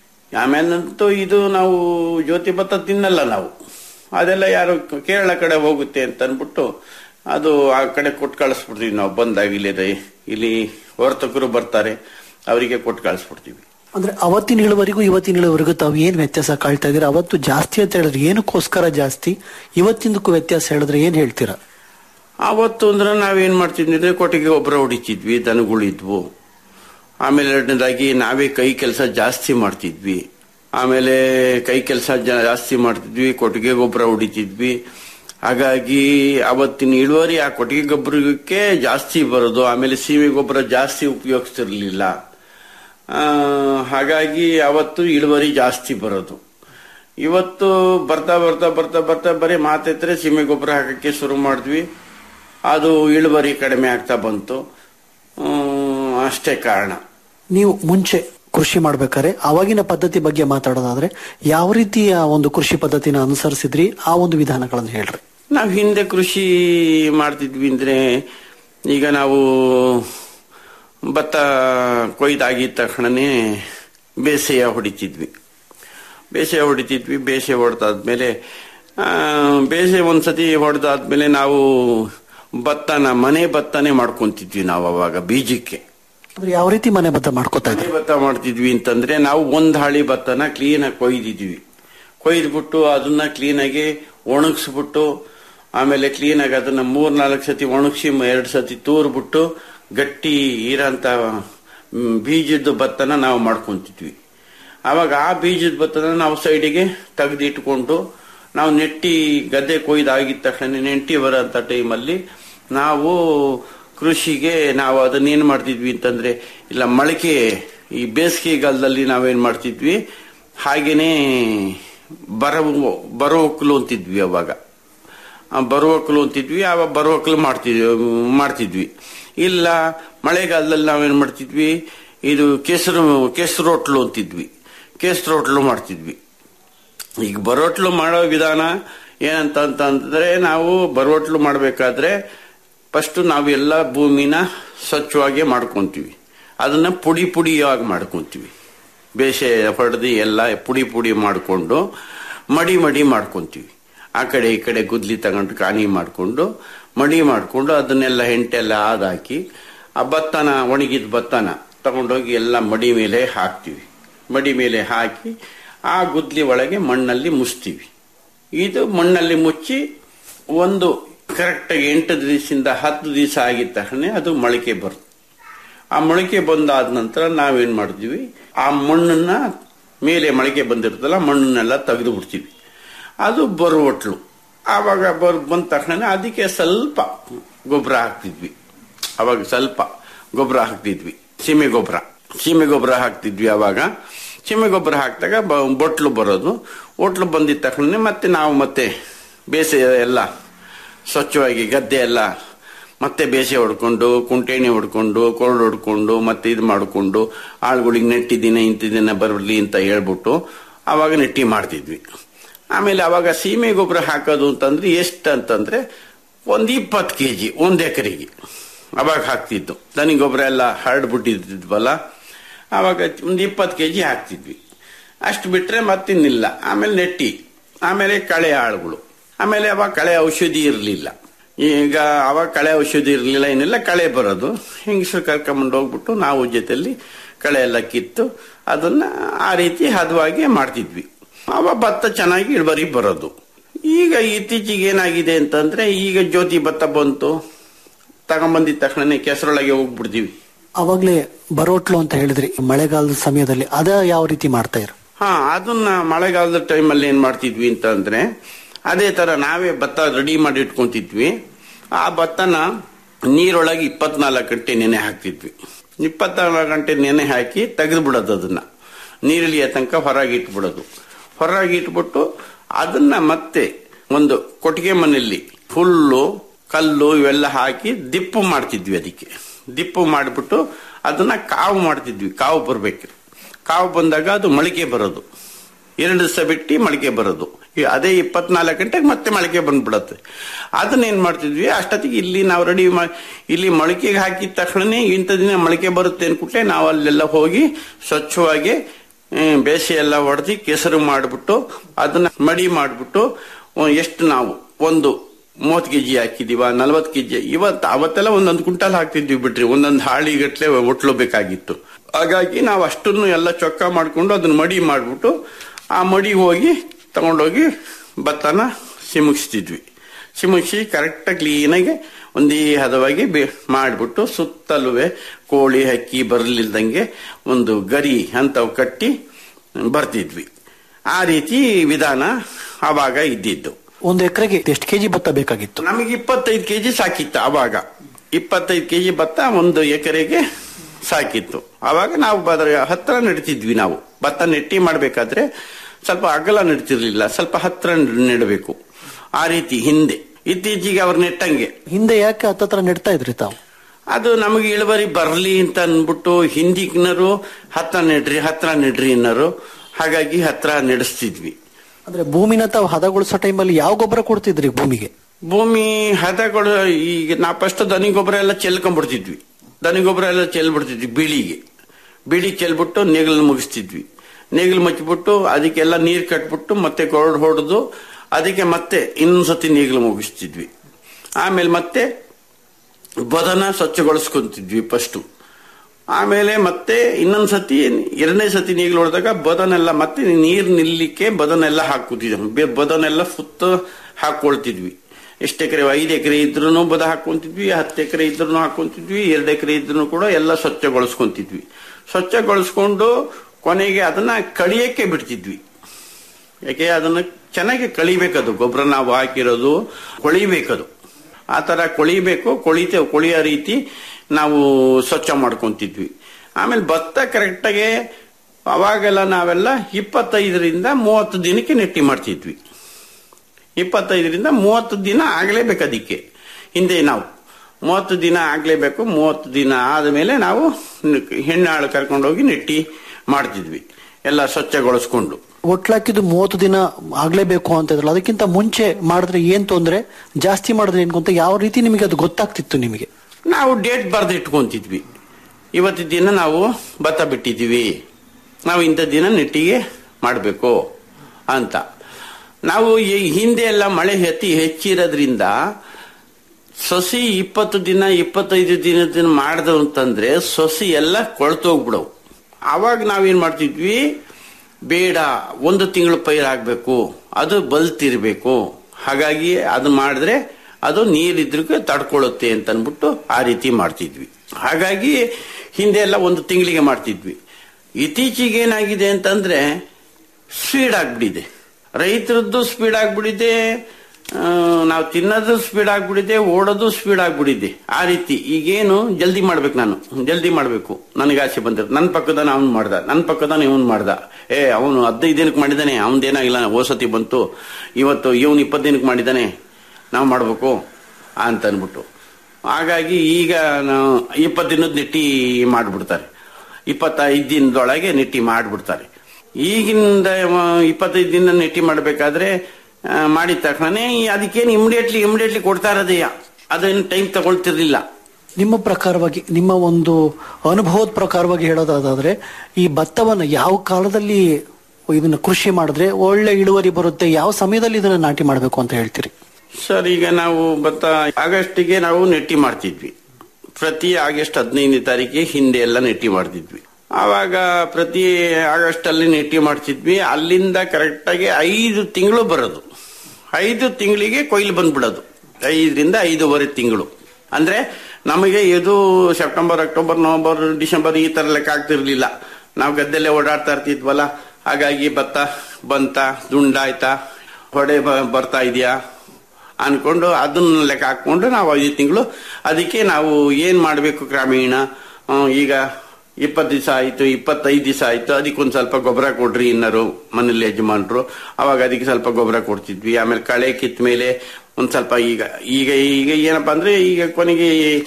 ಆಮೇಲಂತೂ ಇದು ನಾವು ಜ್ಯೋತಿ ಭತ್ತ ತಿನ್ನಲ್ಲ ನಾವು ಅದೆಲ್ಲ ಯಾರು ಕೇರಳ ಕಡೆ ಹೋಗುತ್ತೆ ಅಂತ ಅನ್ಬಿಟ್ಟು ಅದು ಆ ಕಡೆ ಕೊಟ್ಟು ಕಳಿಸ್ಬಿಡ್ತೀವಿ ನಾವು ಬಂದಾಗ ಇಲ್ಲಿ ರೈ- ಇಲ್ಲಿ ವರ್ತಕರು ಬರ್ತಾರೆ ಅವರಿಗೆ ಕೊಟ್ಟು ಕಳಿಸ್ಬಿಡ್ತೀವಿ ಅಂದ್ರೆ ಅವತ್ತಿನ ಇಳುವರಿಗೂ ಇವತ್ತಿನ ಇಳುವರಿಗೂ ತಾವು ಏನ್ ವ್ಯತ್ಯಾಸ ಕಾಳ್ತಾ ಇದೀರಾ ಅವತ್ತು ಜಾಸ್ತಿ ಅಂತ ಹೇಳಿದ್ರೆ ಏನಕ್ಕೋಸ್ಕರ ಜಾಸ್ತಿ ಇವತ್ತಿಂದಕ್ಕೂ ವ್ಯತ್ಯಾಸ ಹೇಳಿದ್ರೆ ಏನ್ ಹೇಳ್ತೀರಾ ಆವತ್ತು ಅಂದ್ರೆ ನಾವೇನ್ ಮಾಡ್ತಿದ್ವಿ ಅಂದ್ರೆ ಕೊಟ್ಟಿಗೆ ಗೊಬ್ಬರ ಹೊಡಿತಿದ್ವಿ ದನಗಳಿದ್ವು ಆಮೇಲೆ ಎರಡನೇದಾಗಿ ನಾವೇ ಕೈ ಕೆಲಸ ಜಾಸ್ತಿ ಮಾಡ್ತಿದ್ವಿ ಆಮೇಲೆ ಕೈ ಕೆಲಸ ಜಾಸ್ತಿ ಮಾಡ್ತಿದ್ವಿ ಕೊಟ್ಟಿಗೆ ಗೊಬ್ಬರ ಹೊಡಿತಿದ್ವಿ ಹಾಗಾಗಿ ಅವತ್ತಿನ ಇಳುವರಿ ಆ ಕೊಟ್ಟಿಗೆ ಗೊಬ್ಬರಕ್ಕೆ ಜಾಸ್ತಿ ಬರೋದು ಆಮೇಲೆ ಸೀಮೆ ಗೊಬ್ಬರ ಜಾಸ್ತಿ ಉಪಯೋಗಿಸ್ತಿರ್ಲಿಲ್ಲ ಆ, ಹಾಗಾಗಿ ಅವತ್ತು ಇಳುವರಿ ಜಾಸ್ತಿ ಬರೋದು ಇವತ್ತು ಬರ್ತಾ ಬರ್ತಾ ಬರ್ತಾ ಬರ್ತಾ ಬರೀ ಮಾತೆತ್ರೆ ಸೀಮೆ ಗೊಬ್ಬರ ಹಾಕಕ್ಕೆ ಶುರು ಮಾಡಿದ್ವಿ ಅದು ಇಳುವರಿ ಕಡಿಮೆ ಆಗ್ತಾ ಬಂತು ಹ್ಮ್, ಅಷ್ಟೇ ಕಾರಣ ನೀವು ಮುಂಚೆ ಕೃಷಿ ಮಾಡ್ಬೇಕಾದ್ರೆ ಅವಾಗಿನ ಪದ್ಧತಿ ಬಗ್ಗೆ ಮಾತಾಡೋದಾದ್ರೆ ಯಾವ ರೀತಿಯ ಒಂದು ಕೃಷಿ ಪದ್ಧತಿನ ಅನುಸರಿಸಿದ್ರಿ ಆ ಒಂದು ವಿಧಾನಗಳನ್ನು ಹೇಳ್ರಿ ನಾವು ಹಿಂದೆ ಕೃಷಿ ಮಾಡ್ತಿದ್ವಿ ಅಂದ್ರೆ ಈಗ ನಾವು ಭತ್ತ ಕೊಯ್ದಾಗಿದ್ದ ತಕ್ಷಣನೇ ಬೇಸೆಯ ಹೊಡಿತಿದ್ವಿ ಬೇಸೆ ಹೊಡಿತಿದ್ವಿ ಬೇಸೆ ಹೊಡೆದಾದ್ಮೇಲೆ ಆ, ಬೇಸೆ ಒಂದ್ಸತಿ ಹೊಡೆದಾದ್ಮೇಲೆ ನಾವು ಭತ್ತನ ಮನೆ ಭತ್ತನೇ ಮಾಡ್ಕೊಂತಿದ್ವಿ ನಾವು ಅವಾಗ ಬೀಜಕ್ಕೆ ಅಂದ್ರೆ ಯಾವ ರೀತಿ ಮನೆ ಬದ್ಧ ಮಾಡ್ಕೋತಾ ಇದ್ರಿ ಮನೆ ಭತ್ತ ಮಾಡ್ತಿದ್ವಿ ಅಂತಂದ್ರೆ ನಾವು ಒಂದ್ ಹಾಳಿ ಭತ್ತನ ಕ್ಲೀನ್ ಆಗಿ ಕೊಯ್ದಿದ್ವಿ ಕೊಯ್ದ್ಬಿಟ್ಟು ಅದನ್ನ ಕ್ಲೀನಾಗಿ ಒಣಗಿಸ್ಬಿಟ್ಟು ಆಮೇಲೆ ಕ್ಲೀನ್ ಆಗಿ ಅದನ್ನ ಮೂರ್ ನಾಲ್ಕು ಸತಿ ಒಣಗಿಸಿ ಎರಡ್ ಸತಿ ತೂರ್ಬಿಟ್ಟು ಗಟ್ಟಿ ಇರೋಂತ ಮ್, ಬೀಜದ ಭತ್ತನ ನಾವು ಮಾಡ್ಕೊಂತಿದ್ವಿ ಅವಾಗ ಆ ಬೀಜದ ಭತ್ತನ ನಾವು ಸೈಡಿಗೆ ತೆಗೆದಿಟ್ಕೊಂಡು ನಾವು ನೆಟ್ಟಿ ಗದ್ದೆ ಕೊಯ್ದಾಗಿದ ತಕ್ಷಣ ನೆಂಟಿ ಬರೋಂಥ ಟೈಮಲ್ಲಿ ನಾವು ಕೃಷಿಗೆ ನಾವು ಅದನ್ನೇನ್ ಮಾಡ್ತಿದ್ವಿ ಅಂತಂದ್ರೆ ಇಲ್ಲ ಮೊಳಕೆ ಈ ಬೇಸಿಗೆಗಾಲದಲ್ಲಿ ನಾವೇನ್ ಮಾಡ್ತಿದ್ವಿ ಹಾಗೇನೆ ಬರವು ಬರೋಕ್ಲು ಅಂತಿದ್ವಿ ಅವಾಗ ಆ ಬರುವಕ್ಲು ಅಂತಿದ್ವಿ ಆವಾಗ ಬರುವಕ್ಲು ಮಾಡ್ತಿದ್ವಿ ಮಾಡ್ತಿದ್ವಿ ಇಲ್ಲ ಮಳೆಗಾಲದಲ್ಲಿ ನಾವೇನ್ ಮಾಡ್ತಿದ್ವಿ ಇದು ಕೆಸರು ಕೆಸರೊಟ್ಲು ಅಂತಿದ್ವಿ ಕೆಸರೊಟ್ಲು ಮಾಡ್ತಿದ್ವಿ ಈಗ ಬರೋಟ್ಲು ಮಾಡೋ ವಿಧಾನ ಏನಂತ ಅಂತಂದ್ರೆ ನಾವು ಬರೋಟ್ಲು ಮಾಡಬೇಕಾದ್ರೆ ಫಸ್ಟ್ ನಾವೆಲ್ಲ ಭೂಮಿನ ಸ್ವಚ್ಛವಾಗಿ ಮಾಡ್ಕೊಂತೀವಿ ಅದನ್ನ ಪುಡಿ ಪುಡಿಯಾಗಿ ಮಾಡ್ಕೊಂತೀವಿ ಬೇಸೆ ಹೊಡೆದು ಎಲ್ಲ ಪುಡಿ ಪುಡಿ ಮಾಡಿಕೊಂಡು ಮಡಿ ಮಡಿ ಮಾಡ್ಕೊಂತೀವಿ ಆ ಕಡೆ ಈ ಕಡೆ ಗುದ್ಲಿ ತಗೊಂಡು ಕಾಣಿ ಮಾಡಿಕೊಂಡು ಮಡಿ ಮಾಡಿಕೊಂಡು ಅದನ್ನೆಲ್ಲ ಹೆಂಟೆಲ್ಲ ಆದಾಕಿ ಆ ಭತ್ತನ ಒಣಗಿದ ಭತ್ತನ ತಗೊಂಡೋಗಿ ಎಲ್ಲ ಮಡಿ ಮೇಲೆ ಹಾಕ್ತೀವಿ ಮಡಿ ಮೇಲೆ ಹಾಕಿ ಆ ಗುದ್ಲಿ ಒಳಗೆ ಮಣ್ಣಲ್ಲಿ ಮುಚ್ತೀವಿ ಇದು ಮಣ್ಣಲ್ಲಿ ಮುಚ್ಚಿ ಒಂದು ಕರೆಕ್ಟಾಗಿ ಎಂಟು ದಿವಸದಿಂದ ಹತ್ತು ದಿವಸ ಆಗಿದ ತಕ್ಷಣ ಅದು ಮೊಳಕೆ ಬರುತ್ತೆ ಆ ಮೊಳಕೆ ಬಂದಾದ ನಂತರ ನಾವೇನ್ ಮಾಡ್ತೀವಿ ಆ ಮಣ್ಣನ್ನ ಮೇಲೆ ಮೊಳಕೆ ಬಂದಿರುತ್ತಲ್ಲ ಮಣ್ಣನ್ನೆಲ್ಲ ತೆಗೆದು ಬಿಡ್ತೀವಿ ಅದು ಬರುವಟ್ಲು ಆವಾಗ ಬರ್ ಬಂದ ತಕ್ಷಣ ಅದಕ್ಕೆ ಸ್ವಲ್ಪ ಗೊಬ್ಬರ ಹಾಕ್ತಿದ್ವಿ ಅವಾಗ ಸ್ವಲ್ಪ ಗೊಬ್ಬರ ಹಾಕ್ತಿದ್ವಿ ಸೀಮೆ ಗೊಬ್ಬರ ಸೀಮೆ ಗೊಬ್ಬರ ಹಾಕ್ತಿದ್ವಿ ಅವಾಗ ಸೀಮೆ ಗೊಬ್ಬರ ಹಾಕಿದಾಗ ಬ- ಬೊಟ್ಲು ಬರೋದು ಒಟ್ಲು ಬಂದಿದ ತಕ್ಷಣ ಮತ್ತೆ ನಾವು ಮತ್ತೆ ಬೇಸೆ ಎಲ್ಲ ಸ್ವಚ್ಛವಾಗಿ ಗದ್ದೆ ಎಲ್ಲ ಮತ್ತೆ ಬೇಸೆ ಹೊಡ್ಕೊಂಡು ಕುಂಟೆಣಿ ಹೊಡ್ಕೊಂಡು ಕೊರಡು ಹೊಡ್ಕೊಂಡು ಮತ್ತೆ ಇದು ಮಾಡಿಕೊಂಡು ಆಳುಗಳಿಗೆ ನೆಟ್ಟಿ ದಿನ ಇಂಥ ದಿನ ಬರಲಿ ಅಂತ ಹೇಳ್ಬಿಟ್ಟು ಅವಾಗ ನೆಟ್ಟಿ ಮಾಡ್ತಿದ್ವಿ ಆಮೇಲೆ ಅವಾಗ ಸೀಮೆ ಗೊಬ್ಬರ ಹಾಕೋದು ಅಂತಂದ್ರೆ ಎಷ್ಟು ಅಂತಂದ್ರೆ ಒಂದು ಇಪ್ಪತ್ತು ಕೆ ಜಿ ಒಂದು ಎಕರೆಗೆ ಅವಾಗ ಹಾಕ್ತಿದ್ದು ದನಿ ಗೊಬ್ಬರ ಎಲ್ಲ ಹರಡ್ಬಿಟ್ಟಿದ್ವಲ್ಲ ಅವಾಗ ಒಂದು ಇಪ್ಪತ್ತು ಕೆ ಜಿ ಹಾಕ್ತಿದ್ವಿ ಅಷ್ಟು ಬಿಟ್ರೆ ಮತ್ತಿನ್ನಿಲ್ಲ ಆಮೇಲೆ ನೆಟ್ಟಿ ಆಮೇಲೆ ಕಳೆ ಆಳುಗಳು ಆಮೇಲೆ ಅವಾಗ ಕಳೆ ಔಷಧಿ ಇರಲಿಲ್ಲ ಈಗ ಅವಾಗ ಕಳೆ ಔಷಧಿ ಇರಲಿಲ್ಲ ಏನಿಲ್ಲ ಕಳೆ ಬರೋದು ಹೆಂಗಸರು ಕರ್ಕೊಂಬಂದು ಹೋಗ್ಬಿಟ್ಟು ನಾವು ಜೊತೆಲಿ ಕಳೆ ಎಲ್ಲ ಕಿತ್ತು ಅದನ್ನ ಆ ರೀತಿ ಹದವಾಗಿ ಮಾಡ್ತಿದ್ವಿ ಅವಾಗ ಭತ್ತ ಚೆನ್ನಾಗಿ ಇಳುವರಿ ಬರೋದು ಈಗ ಇತ್ತೀಚೆಗೆ ಏನಾಗಿದೆ ಅಂತಂದ್ರೆ ಈಗ ಜ್ಯೋತಿ ಭತ್ತ ಬಂತು ತಗೊಂಬಂದಿದ ತಕ್ಷಣ ಕೆಸರೊಳಗೆ ಹೋಗ್ಬಿಡ್ತೀವಿ ಅವಾಗ್ಲೇ ಬರೋಟ್ಲು ಅಂತ ಹೇಳಿದ್ರಿ ಮಳೆಗಾಲದ ಸಮಯದಲ್ಲಿ ಅದ ಯಾವ ರೀತಿ ಮಾಡ್ತಾ ಇರ ಹಾ ಅದನ್ನ ಮಳೆಗಾಲದ ಟೈಮಲ್ಲಿ ಏನ್ ಮಾಡ್ತಿದ್ವಿ ಅಂತಂದ್ರೆ ಅದೇ ತರ ನಾವೇ ಭತ್ತ ರೆಡಿ ಮಾಡಿ ಇಟ್ಕೊಂತಿದ್ವಿ ಆ ಭತ್ತನ ನೀರೊಳಗೆ ಇಪ್ಪತ್ನಾಲ್ಕು ಗಂಟೆ ನೆನೆ ಹಾಕ್ತಿದ್ವಿ ಇಪ್ಪತ್ನಾಲ್ಕು ಗಂಟೆ ನೆನೆ ಹಾಕಿ ತೆಗೆದು ಬಿಡೋದು ಅದನ್ನ ನೀರಿಳಿಯ ತನಕ ಹೊರಗೆ ಇಟ್ಬಿಡೋದು ಹೊರಗೆ ಇಟ್ಬಿಟ್ಟು ಅದನ್ನ ಮತ್ತೆ ಒಂದು ಕೊಟ್ಟಿಗೆ ಮನೆಯಲ್ಲಿ ಫುಲ್ಲು ಕಲ್ಲು ಇವೆಲ್ಲ ಹಾಕಿ ದಿಪ್ಪು ಮಾಡ್ತಿದ್ವಿ ಅದಕ್ಕೆ ದಿಪ್ಪು ಮಾಡಿಬಿಟ್ಟು ಅದನ್ನ ಕಾವು ಮಾಡ್ತಿದ್ವಿ ಕಾವು ಬರ್ಬೇಕು ಕಾವು ಬಂದಾಗ ಅದು ಮೊಳಕೆ ಬರೋದು ಎರಡು ದಿವಸ ಬಿಟ್ಟು ಮೊಳಕೆ ಬರೋದು ಈ ಅದೇ ಇಪ್ಪತ್ನಾಲ್ಕು ಗಂಟೆಗೆ ಮತ್ತೆ ಮೊಳಕೆ ಬಂದ್ಬಿಡತ್ತೆ ಅದನ್ನ ಏನ್ ಮಾಡ್ತಿದ್ವಿ ಅಷ್ಟೊತ್ತಿಗೆ ಇಲ್ಲಿ ನಾವು ರೆಡಿ ಇಲ್ಲಿ ಮೊಳಕೆಗೆ ಹಾಕಿದ ತಕ್ಷಣ ಇಂಥ ದಿನ ಮೊಳಕೆ ಬರುತ್ತೆ ಅನ್ಕುಟ್ಲೆ ನಾವು ಅಲ್ಲೆಲ್ಲ ಹೋಗಿ ಸ್ವಚ್ಛವಾಗಿ ಹ್ಮ್, ಬೇಸೆ ಎಲ್ಲ ಹೊಡೆದು ಕೆಸರು ಮಾಡಿಬಿಟ್ಟು ಅದನ್ನ ಮಡಿ ಮಾಡಿಬಿಟ್ಟು ಎಷ್ಟು ನಾವು ಒಂದು ಮೂವತ್ತು ಕೆಜಿ ಹಾಕಿದೀವ ನಲ್ವತ್ತು ಕೆಜಿ ಇವತ್ತು ಅವತ್ತೆಲ್ಲ ಒಂದೊಂದು ಕ್ವಿಂಟಲ್ ಹಾಕ್ತಿದ್ವಿ ಬಿಟ್ರಿ ಒಂದೊಂದು ಹಾಳಿ ಗಟ್ಲೆ ಒಟ್ಲು ಬೇಕಾಗಿತ್ತು ಹಾಗಾಗಿ ನಾವು ಅಷ್ಟನ್ನು ಎಲ್ಲ ಚೊಕ್ಕ ಮಾಡ್ಕೊಂಡು ಅದನ್ನ ಮಡಿ ಮಾಡ್ಬಿಟ್ಟು ಆ ಮಡಿ ಹೋಗಿ ತಗೊಂಡೋಗಿ ಭತ್ತನ ಸಿಮುಗಿಸ್ತಿದ್ವಿ ಸಿಮುಗಿಸಿ ಕರೆಕ್ಟಾಗಿ ಕ್ಲೀನಾಗಿ ಒಂದೇ ಹದವಾಗಿ ಬೆ ಮಾಡಿಬಿಟ್ಟು ಸುತ್ತಲುವೆ ಕೋಳಿ ಹಕ್ಕಿ ಬರಲಿಲ್ದಂಗೆ ಒಂದು ಗರಿ ಅಂತವ್ ಕಟ್ಟಿ ಬರ್ತಿದ್ವಿ ಆ ರೀತಿ ವಿಧಾನ ಆವಾಗ ಇದ್ದಿದ್ದು ಒಂದು ಎಕರೆಗೆ ಎಷ್ಟು ಕೆಜಿ ಭತ್ತ ಬೇಕಾಗಿತ್ತು ನಮಗೆ ಇಪ್ಪತ್ತೈದು ಕೆಜಿ ಸಾಕಿತ್ತು ಅವಾಗ ಇಪ್ಪತ್ತೈದು ಕೆಜಿ ಭತ್ತ ಒಂದು ಎಕರೆಗೆ ಸಾಕಿತ್ತು ಅವಾಗ ನಾವು ಅದರ ಹತ್ರ ನೆಡ್ತಿದ್ವಿ ನಾವು ಭತ್ತ ನೆಟ್ಟಿ ಮಾಡಬೇಕಾದ್ರೆ ಸ್ವಲ್ಪ ಅಗಲ ನೆಡ್ತಿರ್ಲಿಲ್ಲ ಸ್ವಲ್ಪ ಹತ್ರ ನೆಡಬೇಕು ಆ ರೀತಿ ಹಿಂದೆ ಇತ್ತೀಚೆಗೆ ಅವ್ರು ನೆಟ್ಟಂಗೆ ಹಿಂದೆ ಯಾಕೆ ಹತ್ತತ್ರ ನೆಡ್ತಾ ಇದ್ರಿ ತಾವು ಅದು ನಮಗೆ ಇಳುವರಿ ಬರಲಿ ಅಂತ ಅಂದ್ಬಿಟ್ಟು ಹಿಂದಿನರು ಹತ್ರ ನೆಡ್ರಿ ಹತ್ರ ನೆಡ್ರಿ ಅನ್ನೋರು ಹಾಗಾಗಿ ಹತ್ರ ನಡೆಸ್ತಿದ್ವಿ ಅಂದ್ರೆ ಭೂಮಿನ ತಾವು ಹದಗೊಳಿಸೋ ಟೈಮಲ್ಲಿ ಯಾವ ಗೊಬ್ಬರ ಕೊಡ್ತಿದ್ರಿ ಭೂಮಿಗೆ ಭೂಮಿ ಹದಗಳು ಈಗ ನಾ ಫಸ್ಟ್ ದನಿ ಗೊಬ್ಬರ ಎಲ್ಲ ಚೆಲ್ಕೊಂಡ್ಬಿಡ್ತಿದ್ವಿ ದನಿ ಗೊಬ್ಬರ ಎಲ್ಲ ಚೆಲ್ಬಿಡ್ತಿದ್ವಿ ಬಿಳಿಗೆ ಬಿಳಿ ಚೆಲ್ಬಿಟ್ಟು ನೇಗಿಲು ಮುಗಿಸ್ತಿದ್ವಿ ನೇಗಿಲು ಮುಚ್ಚಿಬಿಟ್ಟು ಅದಕ್ಕೆಲ್ಲ ನೀರು ಕಟ್ಬಿಟ್ಟು ಮತ್ತೆ ಕೊರಡು ಹೊಡೆದು ಅದಕ್ಕೆ ಮತ್ತೆ ಇನ್ನೊಂದ್ಸತಿ ನೇಗಿಲು ಮುಗಿಸ್ತಿದ್ವಿ ಆಮೇಲೆ ಮತ್ತೆ ಬದನ ಸ್ವಚ್ಛಗೊಳಿಸ್ಕೊಂತಿದ್ವಿ ಫಸ್ಟು ಆಮೇಲೆ ಮತ್ತೆ ಇನ್ನೊಂದ್ ಸತಿ ಎರಡನೇ ಸತಿ ನೇಗಿಲು ಹೊಡೆದಾಗ ಬದನೆಲ್ಲ ಮತ್ತೆ ನೀರು ನಿಲ್ಲಿಕ್ಕೆ ಬದನೆಲ್ಲ ಹಾಕುತ್ತಿದ್ವಿ ಬದನೆಲ್ಲ ಸುತ್ತ ಹಾಕೊಳ್ತಿದ್ವಿ ಎಷ್ಟು ಎಕರೆ ಐದು ಎಕರೆ ಇದ್ರೂ ಬದ ಹಾಕೊಂತಿದ್ವಿ ಹತ್ತು ಎಕರೆ ಇದ್ರೂ ಹಾಕೊಂತಿದ್ವಿ ಎರಡು ಎಕರೆ ಇದ್ರೂ ಕೂಡ ಎಲ್ಲ ಸ್ವಚ್ಛಗೊಳಿಸ್ಕೊಂತಿದ್ವಿ ಸ್ವಚ್ಛಗೊಳಿಸ್ಕೊಂಡು ಕೊನೆಗೆ ಅದನ್ನ ಕಳಿಯಕ್ಕೆ ಬಿಡ್ತಿದ್ವಿ ಯಾಕೆ ಅದನ್ನ ಚೆನ್ನಾಗಿ ಕಳಿಬೇಕದು ಗೊಬ್ಬರ ನಾವು ಹಾಕಿರೋದು ಕೊಳಿಬೇಕದು ಆ ತರ ಕೊಳಿಬೇಕು ಕೊಳಿತೆ ಕೊಳಿಯೋ ರೀತಿ ನಾವು ಸ್ವಚ್ಛ ಮಾಡ್ಕೊಂತಿದ್ವಿ ಆಮೇಲೆ ಭತ್ತ ಕರೆಕ್ಟಾಗಿ ಅವಾಗೆಲ್ಲ ನಾವೆಲ್ಲ ಇಪ್ಪತ್ತೈದರಿಂದ ಮೂವತ್ತು ದಿನಕ್ಕೆ ನೆಟ್ಟಿ ಮಾಡ್ತಿದ್ವಿ ಇಪ್ಪತ್ತೈದರಿಂದ ಮೂವತ್ತು ದಿನ ಆಗ್ಲೇಬೇಕು ಅದಕ್ಕೆ ಹಿಂದೆ ನಾವು ಮೂವತ್ತು ದಿನ ಆಗ್ಲೇಬೇಕು ಮೂವತ್ತು ದಿನ ಆದಮೇಲೆ ನಾವು ಹೆಣ್ಣಾಳು ಕರ್ಕೊಂಡೋಗಿ ನೆಟ್ಟಿ ಮಾಡ್ತಿದ್ವಿ ಎಲ್ಲ ಸ್ವಚ್ಛಗೊಳಿಸ್ಕೊಂಡು ಒಟ್ಲಾಕಿದ್ದು ಮೂವತ್ತು ದಿನ ಆಗ್ಲೇಬೇಕು ಅಂತ ಇದ್ರಲ್ಲ ಅದಕ್ಕಿಂತ ಮುಂಚೆ ಮಾಡಿದ್ರೆ ಏನ್ ತೊಂದ್ರೆ ಜಾಸ್ತಿ ಮಾಡಿದ್ರೆ ಏನ್ ಅಂತ ಯಾವ ರೀತಿ ನಿಮಗೆ ಅದು ಗೊತ್ತಾಗ್ತಿತ್ತು ನಿಮಗೆ ನಾವು ಡೇಟ್ ಬರೆದು ಇಟ್ಕೊಂತಿದ್ವಿ ಇವತ್ತಿನ ದಿನ ನಾವು ಭತ್ತ ಬಿಟ್ಟಿದ್ದೀವಿ ನಾವು ಇಂಥ ದಿನ ನೆಟ್ಟಿಗೆ ಮಾಡಬೇಕು ಅಂತ ನಾವು ಈ ಹಿಂದೆ ಎಲ್ಲ ಮಳೆ ಅತಿ ಹೆಚ್ಚಿರೋದ್ರಿಂದ ಸಸಿ ಇಪ್ಪತ್ತು ದಿನ ಇಪ್ಪತ್ತೈದು ದಿನದ ಮಾಡ್ದು ಅಂತಂದ್ರೆ ಸಸಿ ಎಲ್ಲ ಕೊಳ್ತೋಗ್ಬಿಡವು ಆವಾಗ ನಾವೇನ್ ಮಾಡ್ತಿದ್ವಿ ಬೇಡ ಒಂದು ತಿಂಗಳು ಪೈರ್ ಆಗ್ಬೇಕು ಅದು ಬಲ್ತಿರ್ಬೇಕು ಹಾಗಾಗಿ ಅದು ಮಾಡಿದ್ರೆ ಅದು ನೀರಿದ್ರಿಗೆ ತಡ್ಕೊಳ್ಳುತ್ತೆ ಅಂತ ಅನ್ಬಿಟ್ಟು ಆ ರೀತಿ ಮಾಡ್ತಿದ್ವಿ ಹಾಗಾಗಿ ಹಿಂದೆ ಎಲ್ಲ ಒಂದು ತಿಂಗಳಿಗೆ ಮಾಡ್ತಿದ್ವಿ ಇತ್ತೀಚೆಗೆ ಏನಾಗಿದೆ ಅಂತಂದ್ರೆ ಸ್ಪೀಡ್ ಆಗ್ಬಿಟ್ಟಿದೆ ರೈತರದ್ದು ಸ್ಪೀಡ್ ಆಗ್ಬಿಟ್ಟಿದೆ ನಾವು ತಿನ್ನೋದು ಸ್ಪೀಡ್ ಆಗ್ಬಿಟ್ಟಿದೆ ಓಡೋದು ಸ್ಪೀಡ್ ಆಗ್ಬಿಟ್ಟಿದೆ ಆ ರೀತಿ ಈಗೇನು ಜಲ್ದಿ ಮಾಡ್ಬೇಕು ನಾನು ಜಲ್ದಿ ಮಾಡ್ಬೇಕು ನನಗೆ ಆಸೆ ಬಂದಿರ ನನ್ನ ಪಕ್ಕದ ಅವನು ಮಾಡ್ದ ನನ್ನ ಪಕ್ಕದ ಇವನು ಮಾಡ್ದ ಏ ಅವನು ಹದಿನೈದು ದಿನಕ್ಕೆ ಮಾಡಿದಾನೆ ಅವನದೇನಾಗಿಲ್ಲ ಓಸತಿ ಬಂತು ಇವತ್ತು ಇವನು ಇಪ್ಪತ್ತು ದಿನಕ್ಕೆ ಮಾಡಿದಾನೆ ನಾವು ಮಾಡ್ಬೇಕು ಅಂತ ಅನ್ಬಿಟ್ಟು ಹಾಗಾಗಿ ಈಗ ನಾವು ಇಪ್ಪತ್ತು ದಿನದ ನೆಟ್ಟಿ ಮಾಡ್ಬಿಡ್ತಾರೆ ಇಪ್ಪತ್ತೈದು ದಿನದೊಳಗೆ ನೆಟ್ಟಿ ಮಾಡ್ಬಿಡ್ತಾರೆ ಈಗಿಂದ ಇಪ್ಪತ್ತೈದು ದಿನ ನೆಟ್ಟಿ ಮಾಡಬೇಕಾದ್ರೆ ಮಾಡಿದ ತಕ್ಷಣ ಅದಕ್ಕೇನು ಇಮಿಡಿಯೇಟ್ಲಿ ಇಮಿಡಿಯೇಟ್ಲಿ ಕೊಡ್ತಾ ಇರೋದೇ ಅದೇನು ಟೈಮ್ ತಗೊಳ್ತಿರ್ಲಿಲ್ಲ ನಿಮ್ಮ ಪ್ರಕಾರವಾಗಿ ನಿಮ್ಮ ಒಂದು ಅನುಭವದ ಪ್ರಕಾರವಾಗಿ ಹೇಳೋದಾದ್ರೆ ಈ ಭತ್ತವನ್ನ ಯಾವ ಕಾಲದಲ್ಲಿ ಇದನ್ನ ಕೃಷಿ ಮಾಡಿದ್ರೆ ಒಳ್ಳೆ ಇಳುವರಿ ಬರುತ್ತೆ ಯಾವ ಸಮಯದಲ್ಲಿ ಇದನ್ನ ನಾಟಿ ಮಾಡಬೇಕು ಅಂತ ಹೇಳ್ತೀರಿ ಸರ್ ಈಗ ನಾವು ಭತ್ತ ಆಗಸ್ಟಿಗೆ ನಾವು ನೆಟ್ಟಿ ಮಾಡ್ತಿದ್ವಿ ಪ್ರತಿ ಆಗಸ್ಟ್ ಹದಿನೈದನೇ ತಾರೀಕಿಗೆ ಹಿಂದೆ ಎಲ್ಲ ನೆಟ್ಟಿ ಮಾಡ್ತಿದ್ವಿ ಆವಾಗ ಪ್ರತಿ ಆಗಸ್ಟ್ ಅಲ್ಲಿ ನೆಟ್ಟಿ ಮಾಡ್ತಿದ್ವಿ ಅಲ್ಲಿಂದ ಕರೆಕ್ಟ್ ಆಗಿ ಐದು ತಿಂಗಳು ಬರೋದು ಐದು ತಿಂಗಳಿಗೆ ಕೊಯ್ಲು ಬಂದ್ಬಿಡೋದು ಐದರಿಂದ ಐದೂವರೆ ತಿಂಗಳು ಅಂದ್ರೆ ನಮಗೆ ಇದು ಸೆಪ್ಟೆಂಬರ್ ಅಕ್ಟೋಬರ್ ನವೆಂಬರ್ ಡಿಸೆಂಬರ್ ಈ ತರ ಲೆಕ್ಕ ಆಗ್ತಿರ್ಲಿಲ್ಲ ನಾವು ಗದ್ದೆಲ್ಲೇ ಓಡಾಡ್ತಾ ಇರ್ತಿದ್ವಲ್ಲ ಹಾಗಾಗಿ ಭತ್ತ ಬಂತ ದುಂಡಾಯ್ತಾ ಹೊಡೆ ಬರ್ತಾ ಇದೆಯಾ ಅನ್ಕೊಂಡು ಅದನ್ನ ಲೆಕ್ಕ ಹಾಕೊಂಡು ನಾವು ಐದು ತಿಂಗಳು ಅದಕ್ಕೆ ನಾವು ಏನ್ ಮಾಡಬೇಕು ಗ್ರಾಮೀಣ ಈಗ ಇಪ್ಪತ್ತು ದಿವಸ ಆಯ್ತು ಇಪ್ಪತ್ತೈದು ದಿವಸ ಆಯ್ತು ಅದಕ್ಕೊಂದು ಸ್ವಲ್ಪ ಗೊಬ್ಬರ ಕೊಡ್ರಿ ಇನ್ನರು ಮನೇಲಿ ಯಜಮಾನ್ರು ಅವಾಗ ಅದಕ್ಕೆ ಸ್ವಲ್ಪ ಗೊಬ್ಬರ ಕೊಡ್ತಿದ್ವಿ ಆಮೇಲೆ ಕಳೆ ಕಿತ್ತ ಮೇಲೆ ಒಂದ್ ಸ್ವಲ್ಪ ಈಗ ಈಗ ಈಗ ಏನಪ್ಪಾ ಅಂದ್ರೆ ಈಗ ಕೊನೆಗೆ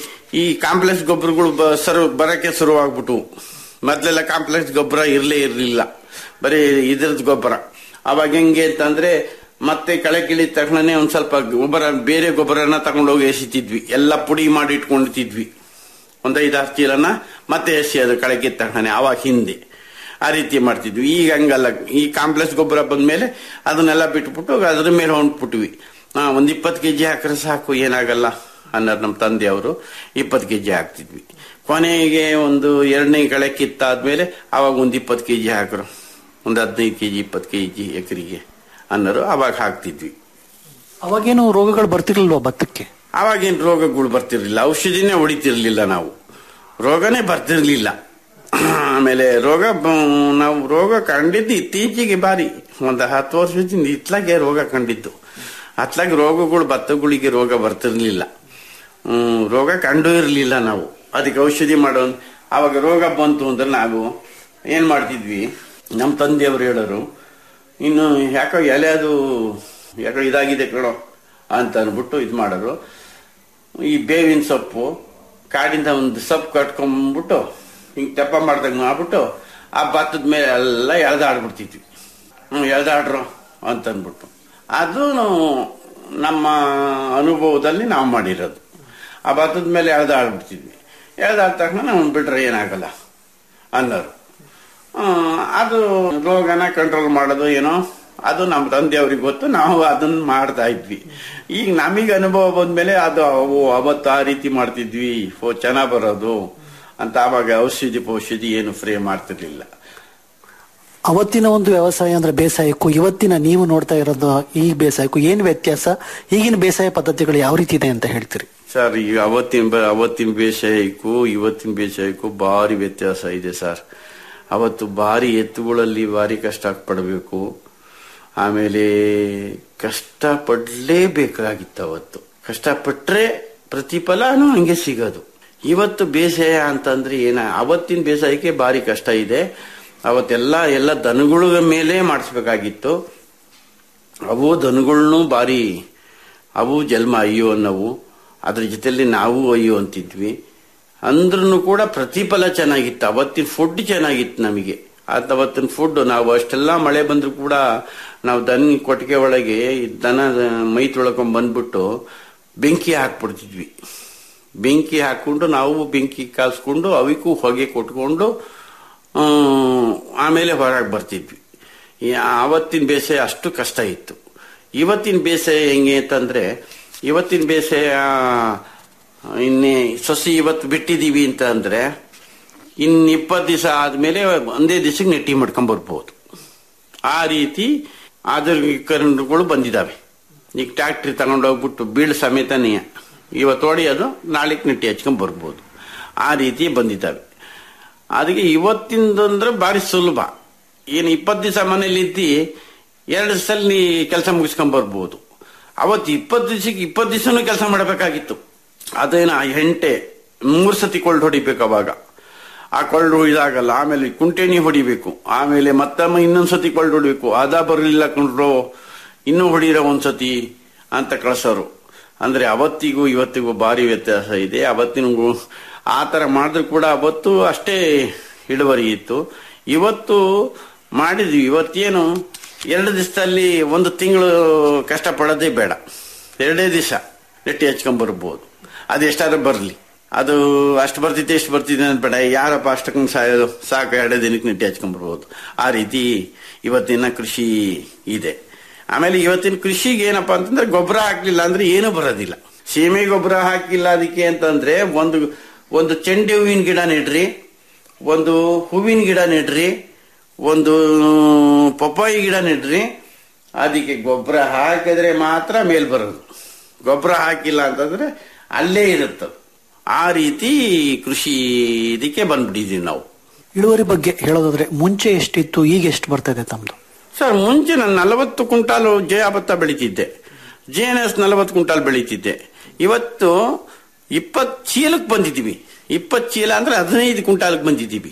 ಈ ಕಾಂಪ್ಲೆಕ್ಸ್ ಗೊಬ್ಬರಗಳು ಸರು ಬರಕ್ಕೆ ಶುರುವಾಗ್ಬಿಟ್ಟು ಮೊದ್ಲೆಲ್ಲ ಕಾಂಪ್ಲೆಕ್ಸ್ ಗೊಬ್ಬರ ಇರ್ಲೇ ಇರ್ಲಿಲ್ಲ ಬರೀ ಇದ್ರದ್ ಗೊಬ್ಬರ ಅವಾಗ ಹೆಂಗೆ ಅಂತಂದ್ರೆ ಮತ್ತೆ ಕಳೆ ಕಿಳಿದ ತಕ್ಷಣನೇ ಒಂದ್ ಸ್ವಲ್ಪ ಗೊಬ್ಬರ ಬೇರೆ ಗೊಬ್ಬರನ ತಗೊಂಡೋಗಿ ಎಸಿತಿದ್ವಿ ಎಲ್ಲ ಪುಡಿ ಮಾಡಿ ಇಟ್ಕೊಂಡಿತಿದ್ವಿ ಒಂದ್ ಐದಾರು ಚೀಲನ ಮತ್ತೆ ಎಸಿ ಅದು ಕಳೆ ಕಿತ್ತ ತಕ್ಷಣ ಅವಾಗ ಹಿಂದೆ ಆ ರೀತಿ ಮಾಡ್ತಿದ್ವಿ ಈಗ ಹಂಗಲ್ಲ ಈ ಕಾಂಪ್ಲೆಕ್ಸ್ ಗೊಬ್ಬರ ಬಂದ್ಮೇಲೆ ಅದನ್ನೆಲ್ಲ ಬಿಟ್ಬಿಟ್ಟು ಅದ್ರ ಮೇಲೆ ಹೊಂಟ್ಬಿಟ್ವಿ ಹಾ ಒಂದ್ ಇಪ್ಪತ್ತು ಕೆಜಿ ಹಾಕ್ರೆ ಸಾಕು ಏನಾಗಲ್ಲ ಅನ್ನೋದು ನಮ್ಮ ತಂದೆ ಅವರು ಇಪ್ಪತ್ತು ಕೆಜಿ ಹಾಕ್ತಿದ್ವಿ ಕೊನೆಗೆ ಒಂದು ಎರಡನೇ ಕಳೆ ಕಿತ್ತಾದ್ಮೇಲೆ ಅವಾಗ ಒಂದ್ ಇಪ್ಪತ್ತು ಕೆಜಿ ಹಾಕ್ರು ಒಂದ್ ಹದಿನೈದು ಕೆಜಿ ಇಪ್ಪತ್ತು ಕೆಜಿ ಎಕರೆಗೆ ಅನ್ನೋರು ಅವಾಗ ಹಾಕ್ತಿದ್ವಿ ಅವಾಗೇನು ರೋಗಗಳು ಬರ್ತಿರ್ಲಿಲ್ವಾ ಭತ್ತಕ್ಕೆ ಅವಾಗೇನು ರೋಗಗಳು ಬರ್ತಿರ್ಲಿಲ್ಲ ಔಷಧಿನೇ ಹೊಡಿತಿರ್ಲಿಲ್ಲ ನಾವು ರೋಗನೇ ಬರ್ತಿರ್ಲಿಲ್ಲ ಆಮೇಲೆ ರೋಗ ನಾವು ರೋಗ ಕಂಡಿದ್ದು ಇತ್ತೀಚೆಗೆ ಬಾರಿ ಒಂದು ಹತ್ತು ವರ್ಷದಿಂದ ಇತ್ಲಾಗೆ ರೋಗ ಕಂಡಿದ್ದು ಅತ್ಲಾಗ ರೋಗಗಳು ಭತ್ತಗಳಿಗೆ ರೋಗ ಬರ್ತಿರ್ಲಿಲ್ಲ ಹ್ಮ್ ರೋಗ ಕಂಡು ಇರಲಿಲ್ಲ ನಾವು ಅದಕ್ಕೆ ಔಷಧಿ ಮಾಡೋ ಅವಾಗ ರೋಗ ಬಂತು ಅಂದ್ರೆ ನಾವು ಏನ್ ಮಾಡ್ತಿದ್ವಿ ನಮ್ಮ ತಂದೆಯವರು ಹೇಳೋರು ಇನ್ನು ಯಾಕೋ ಎಲೆ ಅದು ಯಾಕೋ ಇದಾಗಿದೆ ಕಣೋ ಅಂತ ಅನ್ಬಿಟ್ಟು ಇದು ಮಾಡೋರು ಈ ಬೇವಿನ ಸೊಪ್ಪು ಕಾಡಿಂದ ಒಂದು ಸೊಪ್ಪು ಕಟ್ಕೊಂಡ್ಬಿಟ್ಟು ಹಿಂಗ್ ತೆಪ್ಪ ಮಾಡ್ದಂಗೆ ಮಾಡ್ಬಿಟ್ಟು ಆ ಭತ್ತದ ಮೇಲೆ ಎಲ್ಲ ಎಳ್ದಾಡ್ಬಿಡ್ತಿದ್ವಿ ಹ್ಮ್ ಎಳ್ದಾಡ್ರು ಅಂತ ಅಂದ್ಬಿಟ್ಟು ಅದು ನಮ್ಮ ಅನುಭವದಲ್ಲಿ ನಾವು ಮಾಡಿರೋದು ಆ ಭತ್ತದ ಮೇಲೆ ಎಳ್ದಾಡ್ಬಿಡ್ತಿದ್ವಿ ಎಳ್ದಾದ ತಕ್ಷಣ ನಾವು ಬಿಟ್ರೆ ಏನಾಗಲ್ಲ ಅನ್ನೋರು ಆ, ಅದು ರೋಗನ ಕಂಟ್ರೋಲ್ ಮಾಡೋದು ಏನೋ ಅದು ನಮ್ಮ ತಂದೆಯವ್ರಿಗೆ ಗೊತ್ತು ನಾವು ಅದನ್ನ ಮಾಡ್ತಾ ಇದ್ವಿ ಈಗ ನಮಗೆ ಅನುಭವ ಬಂದ್ಮೇಲೆ ಅದು ಅವು ಅವತ್ತು ಆ ರೀತಿ ಮಾಡ್ತಿದ್ವಿ ಫೋ ಚೆನ್ನಾಗ್ ಬರೋದು ಅಂತ ಆವಾಗ ಔಷಧಿ ಪೌಷಧಿ ಏನು ಫ್ರೇ ಮಾಡ್ತಿರ್ಲಿಲ್ಲ ಅವತ್ತಿನ ಒಂದು ವ್ಯವಸಾಯ ಅಂದ್ರೆ ಬೇಸಾಯಕ್ಕೂ ಇವತ್ತಿನ ನೀವು ನೋಡ್ತಾ ಇರೋದು ಈ ಬೇಸಾಯಕ್ಕೂ ಏನ್ ವ್ಯತ್ಯಾಸ ಈಗಿನ ಬೇಸಾಯ ಪದ್ಧತಿಗಳು ಯಾವ ರೀತಿ ಇದೆ ಅಂತ ಹೇಳ್ತೀರಿ ಸರ್ ಈಗ ಅವತ್ತಿನ ಬ- ಅವತ್ತಿನ ಬೇಸಾಯಕ್ಕೂ ಇವತ್ತಿನ ಬೇಸಾಯಕ್ಕೂ ಭಾರಿ ವ್ಯತ್ಯಾಸ ಇದೆ ಸರ್ ಅವತ್ತು ಭಾರಿ ಎತ್ತುಗಳಲ್ಲಿ ಭಾರಿ ಕಷ್ಟ ಪಡಬೇಕು ಆಮೇಲೆ ಕಷ್ಟ ಪಡ್ಲೇಬೇಕಾಗಿತ್ತು ಅವತ್ತು ಕಷ್ಟಪಟ್ರೆ ಪ್ರತಿಫಲನೂ ಹಂಗೆ ಸಿಗೋದು ಇವತ್ತು ಬೇಸಾಯ ಅಂತಂದ್ರೆ ಏನ ಅವತ್ತಿನ ಬೇಸಾಯಕ್ಕೆ ಭಾರಿ ಕಷ್ಟ ಇದೆ ಅವತ್ತೆಲ್ಲ ಎಲ್ಲ ದನಗಳ ಮೇಲೆ ಮಾಡಿಸ್ಬೇಕಾಗಿತ್ತು ಅವು ದನಗಳ್ನು ಭಾರಿ ಅವು ಜನ್ಮ ಅಯ್ಯೋ ಅನ್ನವು ಅದ್ರ ಜೊತೆಲಿ ನಾವು ಅಯ್ಯೋ ಅಂತಿದ್ವಿ ಅಂದ್ರೂ ಕೂಡ ಪ್ರತಿಫಲ ಚೆನ್ನಾಗಿತ್ತು ಅವತ್ತಿನ ಫುಡ್ ಚೆನ್ನಾಗಿತ್ತು ನಮಗೆ ಅದ್ ಅವತ್ತಿನ ಫುಡ್ ನಾವು ಅಷ್ಟೆಲ್ಲ ಮಳೆ ಬಂದ್ರು ಕೂಡ ನಾವು ದನ ಕೊಟ್ಟಿಗೆ ಒಳಗೆ ಈ ದನ ಮೈ ತೊಳ್ಕೊಂಡ್ ಬಂದ್ಬಿಟ್ಟು ಬೆಂಕಿ ಹಾಕ್ಬಿಡ್ತಿದ್ವಿ ಬೆಂಕಿ ಹಾಕೊಂಡು ನಾವು ಬೆಂಕಿ ಕಾಸ್ಕೊಂಡು ಅವಕ್ಕೂ ಹೊಗೆ ಕೊಟ್ಕೊಂಡು ಹ್ಮ್, ಆಮೇಲೆ ಹೊರಗೆ ಬರ್ತಿದ್ವಿ ಈ ಆವತ್ತಿನ ಬೇಸಾಯ ಅಷ್ಟು ಕಷ್ಟ ಇತ್ತು ಇವತ್ತಿನ ಬೇಸಾಯ ಹೆಂಗೆ ಅಂತಂದ್ರೆ ಇವತ್ತಿನ ಬೇಸಾಯ ಇನ್ನೇ ಸಸಿ ಇವತ್ತು ಬಿಟ್ಟಿದೀವಿ ಅಂತ ಅಂದ್ರೆ ಇನ್ ಇಪ್ಪತ್ತು ದಿವಸ ಆದ್ಮೇಲೆ ಒಂದೇ ದಿವಸಕ್ಕೆ ನೆಟ್ಟಿ ಮಾಡ್ಕೊಂಡ್ ಬರ್ಬೋದು ಆ ರೀತಿ ಆಧುನೀಕರಣಗಳು ಬಂದಿದಾವೆ ಈಗ ಟ್ಯಾಕ್ಟ್ರಿ ತಗೊಂಡೋಗ್ಬಿಟ್ಟು ಬೀಳ್ ಸಮೇತನೇ ಇವತ್ತು ಹೊಡೆಯೋದು ನಾಳೆಗೆ ನೆಟ್ಟಿ ಹಚ್ಕೊಂಡ್ ಬರ್ಬೋದು ಆ ರೀತಿ ಬಂದಿದ್ದಾವೆ ಅದಕ್ಕೆ ಇವತ್ತಿಂದಂದ್ರೆ ಭಾರಿ ಸುಲಭ ಏನು ಇಪ್ಪತ್ತು ದಿವಸ ಮನೇಲಿ ಇದ್ದಿ ಎರಡು ಸಲ ನೀ ಕೆಲಸ ಮುಗಿಸ್ಕೊಂಡ್ ಬರ್ಬೋದು ಅವತ್ತು ಇಪ್ಪತ್ತು ದಿವಸಕ್ಕೆ ಇಪ್ಪತ್ತು ದಿವಸನೂ ಕೆಲಸ ಮಾಡಬೇಕಾಗಿತ್ತು ಅದೇನ ಹೆಂಟೆ ಮೂರು ಸತಿ ಕೊಳ್ಳು ಹೊಡಿಬೇಕು ಅವಾಗ ಆ ಕೊಳ್ಳು ಇದಾಗಲ್ಲ ಆಮೇಲೆ ಕುಂಟೆಣಿ ಹೊಡಿಬೇಕು ಆಮೇಲೆ ಮತ್ತೊಮ್ಮೆ ಇನ್ನೊಂದ್ ಸತಿ ಕೊಳ್ಳು ಹೊಡಿಬೇಕು ಅದ ಬರಲಿಲ್ಲ ಕೊಂಡ್ರು ಇನ್ನೂ ಹೊಡಿರೋ ಒಂದ್ಸತಿ ಅಂತ ಕಳ್ಸೋರು ಅಂದ್ರೆ ಅವತ್ತಿಗೂ ಇವತ್ತಿಗೂ ಭಾರಿ ವ್ಯತ್ಯಾಸ ಇದೆ ಅವತ್ತಿನಗೂ ಆ ತರ ಮಾಡಿದ್ರು ಕೂಡ ಅವತ್ತು ಅಷ್ಟೇ ಇಳುವರಿ ಇತ್ತು ಇವತ್ತು ಮಾಡಿದ್ವಿ ಇವತ್ತೇನು ಎರಡು ದಿವಸದಲ್ಲಿ ಒಂದು ತಿಂಗಳು ಕಷ್ಟ ಪಡೋದೇ ಬೇಡ ಎರಡೇ ದಿವಸ ನೆಟ್ಟಿ ಹಚ್ಕೊಂಡ್ ಬರ್ಬೋದು ಅದು ಎಷ್ಟಾದ್ರೂ ಬರಲಿ ಅದು ಅಷ್ಟು ಬರ್ತಿದ್ದೆ ಎಷ್ಟು ಬರ್ತಿದೆ ಅಂತ ಬೇಡ ಯಾರಪ್ಪ ಅಷ್ಟಕ್ಕೊಂದು ಸಾಯೋದು ಸಾಕು ಎರಡೇ ದಿನಕ್ಕೆ ನೆಟ್ಟಿ ಹಚ್ಕೊಂಡ್ ಬರ್ಬೋದು ಆ ರೀತಿ ಇವತ್ತಿನ ಕೃಷಿ ಇದೆ ಆಮೇಲೆ ಇವತ್ತಿನ ಕೃಷಿಗೆ ಏನಪ್ಪಾ ಅಂತಂದ್ರೆ ಗೊಬ್ಬರ ಹಾಕ್ಲಿಲ್ಲ ಅಂದ್ರೆ ಏನು ಬರೋದಿಲ್ಲ ಸೀಮೆ ಗೊಬ್ಬರ ಹಾಕಿಲ್ಲ ಅದಕ್ಕೆ ಅಂತಂದ್ರೆ ಒಂದು ಒಂದು ಚೆಂಡೆ ಹೂವಿನ ಗಿಡ ನೆಡ್ರಿ ಒಂದು ಹೂವಿನ ಗಿಡ ನೆಡ್ರಿ ಒಂದು ಪಪ್ಪಾಯಿ ಗಿಡ ನೆಡ್ರಿ ಅದಕ್ಕೆ ಗೊಬ್ಬರ ಹಾಕಿದ್ರೆ ಮಾತ್ರ ಮೇಲ್ ಬರೋದು ಗೊಬ್ಬರ ಹಾಕಿಲ್ಲ ಅಂತಂದ್ರೆ ಅಲ್ಲೇ ಇರುತ್ತೆ ಆ ರೀತಿ ಕೃಷಿ ಇದಕ್ಕೆ ಬಂದ್ಬಿಟ್ಟಿದೀವಿ ನಾವು ಇಳುವರಿ ಬಗ್ಗೆ ಹೇಳೋದಾದ್ರೆ ಮುಂಚೆ ಎಷ್ಟಿತ್ತು ಈಗ ಎಷ್ಟು ಬರ್ತಾ ಇದೆ ತಮ್ದು ಸರ್ ಮುಂಚೆ ನಾನು ನಲವತ್ತು ಕ್ವಿಂಟಾಲು ಜಯ ಭತ್ತ ಬೆಳೀತಿದ್ದೆ ಜೆ ಎನ್ ಎಸ್ ನಲವತ್ತು ಕ್ವಿಂಟಾಲ್ ಬೆಳೀತಿದ್ದೆ ಇವತ್ತು ಇಪ್ಪತ್ತು ಚೀಲಕ್ಕೆ ಬಂದಿದ್ದೀವಿ ಇಪ್ಪತ್ತು ಚೀಲ ಅಂದ್ರೆ ಹದಿನೈದು ಕ್ವಿಂಟಾಲ್ಗೆ ಬಂದಿದ್ದೀವಿ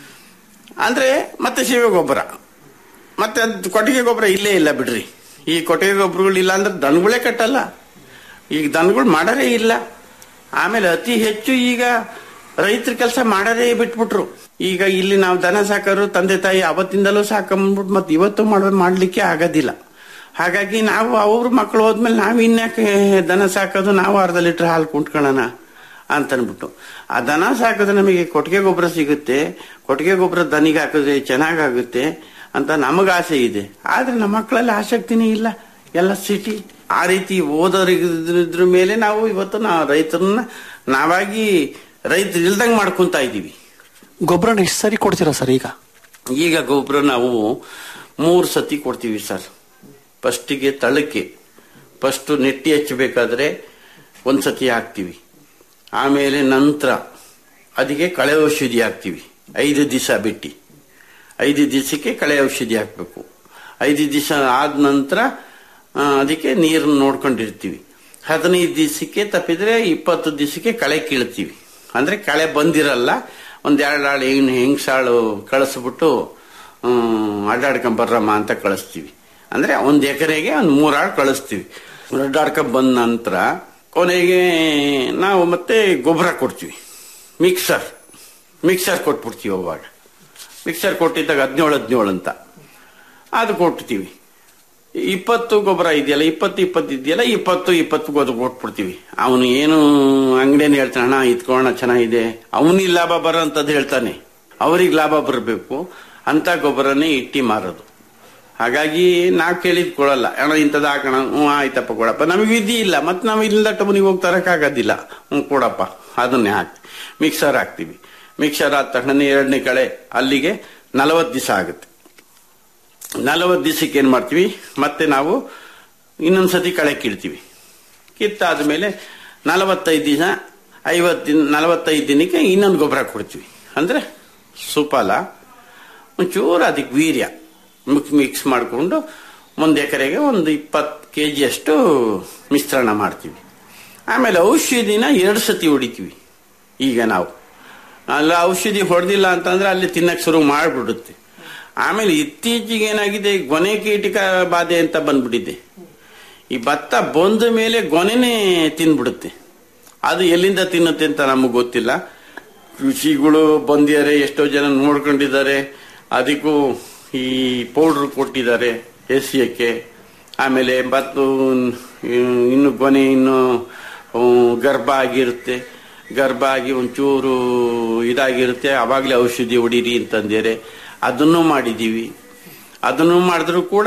ಅಂದ್ರೆ ಮತ್ತೆ ಸೇವೆ ಗೊಬ್ಬರ ಮತ್ತೆ ಅದ್ ಕೊಟ್ಟಿಗೆ ಗೊಬ್ಬರ ಇಲ್ಲೇ ಇಲ್ಲ ಬಿಡ್ರಿ ಈ ಕೊಟ್ಟಿಗೆ ಗೊಬ್ಬರಗಳು ಇಲ್ಲ ಅಂದ್ರೆ ದನಗಳೇ ಕಟ್ಟಲ್ಲ ಈಗ ದನಗಳು ಮಾಡರೇ ಇಲ್ಲ ಆಮೇಲೆ ಅತಿ ಹೆಚ್ಚು ಈಗ ರೈತರ ಕೆಲಸ ಮಾಡರೇ ಬಿಟ್ಬಿಟ್ರು ಈಗ ಇಲ್ಲಿ ನಾವು ದನ ಸಾಕೋರು ತಂದೆ ತಾಯಿ ಅವತ್ತಿಂದಲೂ ಸಾಕೊಂಡ್ಬಿಟ್ಟು ಮತ್ತೆ ಇವತ್ತು ಮಾಡೋದು ಮಾಡ್ಲಿಕ್ಕೆ ಆಗೋದಿಲ್ಲ ಹಾಗಾಗಿ ನಾವು ಅವ್ರ ಮಕ್ಕಳು ಹೋದ್ಮೇಲೆ ನಾವು ಇನ್ಯಾಕೆ ದನ ಸಾಕೋದು ನಾವು ಅರ್ಧ ಲೀಟರ್ ಹಾಲು ಕುಂಟ್ಕೊಳ್ಳೋಣ ಅಂತ ಅನ್ಬಿಟ್ಟು ಆ ದನ ಸಾಕಿದ್ರೆ ನಮಗೆ ಕೊಟ್ಟಿಗೆ ಗೊಬ್ಬರ ಸಿಗುತ್ತೆ ಕೊಟ್ಟಿಗೆ ಗೊಬ್ಬರ ದನಿಗೆ ಹಾಕಿದ್ರೆ ಚೆನ್ನಾಗಾಗುತ್ತೆ ಅಂತ ನಮಗ ಆಸೆ ಇದೆ ಆದ್ರೆ ನಮ್ಮ ಮಕ್ಕಳಲ್ಲಿ ಆಸಕ್ತಿನೇ ಇಲ್ಲ ಎಲ್ಲ ಸಿಟಿ ಆ ರೀತಿ ಓದೋರಿದ್ರ ಮೇಲೆ ನಾವು ಇವತ್ತು ನಾವು ರೈತರನ್ನ ನಾವಾಗಿ ರೈತರು ಇಲ್ದಂಗ್ ಮಾಡ್ಕೊಂತ ಇದೀವಿ ಗೊಬ್ಬರನ ಎಷ್ಟು ಸರಿ ಕೊಡ್ತೀರಾ ಸರ್ ಈಗ ಈಗ ಗೊಬ್ಬರ ನಾವು ಮೂರು ಸತಿ ಕೊಡ್ತೀವಿ ಸರ್ ಫಸ್ಟಿಗೆ ತಳಕ್ಕೆ ಫಸ್ಟ್ ನೆಟ್ಟಿ ಹಚ್ಚಬೇಕಾದ್ರೆ ಒಂದ್ ಸತಿ ಹಾಕ್ತಿವಿ ಆಮೇಲೆ ನಂತರ ಅದಕ್ಕೆ ಕಳೆ ಔಷಧಿ ಹಾಕ್ತಿವಿ ಐದು ದಿವಸ ಬಿಟ್ಟು ಐದು ದಿವಸಕ್ಕೆ ಕಳೆ ಔಷಧಿ ಹಾಕಬೇಕು ಐದು ದಿವಸ ಆದ ನಂತರ ಆ, ಅದಕ್ಕೆ ನೀರನ್ನು ನೋಡ್ಕೊಂಡಿರ್ತೀವಿ ಹದಿನೈದು ದಿವಸಕ್ಕೆ ತಪ್ಪಿದ್ರೆ ಇಪ್ಪತ್ತು ದಿವಸಕ್ಕೆ ಕಳೆ ಕೀಳ್ತೀವಿ ಅಂದ್ರೆ ಕಳೆ ಬಂದಿರಲ್ಲ ಒಂದ್ ಎರಡು ಆಳು ಹೆಂಗ್ ಹೆಂಗ್ಸಾಳು ಕಳಿಸ್ಬಿಟ್ಟು ಹ್ಮ್, ಅಡ್ಡಾಡ್ಕೊಂಡ್ ಬರ್ರಮ್ಮ ಅಂತ ಕಳಿಸ್ತೀವಿ ಅಂದ್ರೆ ಒಂದ್ ಎಕರೆಗೆ ಒಂದ್ ಮೂರಾಳು ಕಳಿಸ್ತೀವಿ ಅಡ್ಡಾಡ್ಕೊಂಡ್ ಬಂದ ನಂತರ ಕೊನೆಗೆ ನಾವು ಮತ್ತೆ ಗೊಬ್ಬರ ಕೊಡ್ತೀವಿ ಮಿಕ್ಸರ್ ಮಿಕ್ಸರ್ ಕೊಟ್ಬಿಡ್ತೀವಿ ಅವಾಗ ಮಿಕ್ಸರ್ ಕೊಟ್ಟಿದ್ದಾಗ ಹದಿನೇಳು ಹದಿನೇಳು ಅಂತ ಅದು ಕೊಡ್ತೀವಿ ಇಪ್ಪತ್ತು ಗೊಬ್ಬರ ಇದೆಯಲ್ಲ ಇಪ್ಪತ್ತು ಇಪ್ಪತ್ತು ಇದೆಯಲ್ಲ ಇಪ್ಪತ್ತು ಇಪ್ಪತ್ತು ಗೊಬ್ಬರ ಕೊಟ್ಬಿಡ್ತೀವಿ ಅವನು ಏನು ಅಂಗಡಿಯನ್ನು ಹೇಳ್ತಾನೆ ಅಣ್ಣ ಇತ್ಕೊಳ್ಳೋಣ ಚೆನ್ನಾಗಿದೆ ಅವನಿಗೆ ಲಾಭ ಬರೋಂಥದ್ದು ಹೇಳ್ತಾನೆ ಅವ್ರಿಗೆ ಲಾಭ ಬರಬೇಕು ಅಂತ ಗೊಬ್ಬರನೇ ಇಟ್ಟಿ ಮಾರೋದು ಹಾಗಾಗಿ ನಾವು ಕೇಳಿದ್ ಕೊಡಲ್ಲ ಅಣ್ಣ ಇಂಥದ್ದು ಹಾಕೋಣ ಹ್ಞೂ ಆಯ್ತಪ್ಪ ಕೊಡಪ್ಪ ನಮಗೆ ವಿಧಿ ಇಲ್ಲ ಮತ್ತೆ ನಾವು ಇಲ್ಲಿಂದ ಟಮನಿಗೆ ಹೋಗಿ ತರಕ್ಕಾಗೋದಿಲ್ಲ ಹ್ಞೂ ಕೊಡಪ್ಪ ಅದನ್ನೇ ಹಾಕ್ತಿ ಮಿಕ್ಸರ್ ಹಾಕ್ತೀವಿ ಮಿಕ್ಸರ್ ಆದ ತಕ್ಷಣ ಎರಡನೇ ಕಳೆ ಅಲ್ಲಿಗೆ ನಲವತ್ತು ದಿವಸ ಆಗುತ್ತೆ ನಲವತ್ತು ದಿವಸಕ್ಕೆ ಏನ್ ಮಾಡ್ತೀವಿ ಮತ್ತೆ ನಾವು ಇನ್ನೊಂದ್ಸತಿ ಕಳೆ ಕೀಳ್ತೀವಿ ಕಿತ್ತಾದ್ಮೇಲೆ ನಲವತ್ತೈದು ದಿನ ಐವತ್ತು ದಿನ ನಲವತ್ತೈದು ದಿನಕ್ಕೆ ಇನ್ನೊಂದು ಗೊಬ್ಬರ ಕೊಡ್ತೀವಿ ಅಂದ್ರೆ ಸುಫಲ ಒಂಚೂರು ಅದಕ್ಕೆ ವೀರ್ಯ ಮಿಕ್ಸ್ ಮಿಕ್ಸ್ ಮಾಡಿಕೊಂಡು ಒಂದು ಎಕರೆಗೆ ಒಂದು ಇಪ್ಪತ್ತು ಕೆ ಜಿಯಷ್ಟು ಮಿಶ್ರಣ ಮಾಡ್ತೀವಿ ಆಮೇಲೆ ಔಷಧಿನ ಎರಡು ಸತಿ ಹೊಡಿತೀವಿ ಈಗ ನಾವು ಅಲ್ಲ ಔಷಧಿ ಹೊಡೆದಿಲ್ಲ ಅಂತಂದ್ರೆ ಅಲ್ಲಿ ತಿನ್ನಕ್ಕೆ ಶುರು ಮಾಡಿಬಿಡುತ್ತೆ ಆಮೇಲೆ ಇತ್ತೀಚೆಗೆ ಏನಾಗಿದೆ ಗೊನೆ ಕೀಟಕ ಬಾಧೆ ಅಂತ ಬಂದ್ಬಿಟ್ಟಿದೆ ಈ ಭತ್ತ ಬಂದ ಮೇಲೆ ಗೊನೆನೇ ತಿನ್ಬಿಡುತ್ತೆ ಅದು ಎಲ್ಲಿಂದ ತಿನ್ನುತ್ತೆ ಅಂತ ನಮಗೆ ಗೊತ್ತಿಲ್ಲ ಕೃಷಿಗಳು ಬಂದಿದ್ದಾರೆ ಎಷ್ಟೋ ಜನ ನೋಡ್ಕೊಂಡಿದ್ದಾರೆ ಅದಕ್ಕೂ ಈ ಪೌಡ್ರ್ ಕೊಟ್ಟಿದ್ದಾರೆ ಎಸಿಯಕ್ಕೆ ಆಮೇಲೆ ಭತ್ತ ಇನ್ನು ಗೊನೆ ಇನ್ನು ಹ್ಮ್, ಗರ್ಭ ಆಗಿರುತ್ತೆ ಗರ್ಭ ಆಗಿ ಒಂಚೂರು ಇದಾಗಿರುತ್ತೆ ಅವಾಗಲೇ ಔಷಧಿ ಹೊಡೀರಿ ಅಂತಂದೇರೆ ಅದನ್ನು ಮಾಡಿದೀವಿ ಅದನ್ನು ಮಾಡಿದ್ರು ಕೂಡ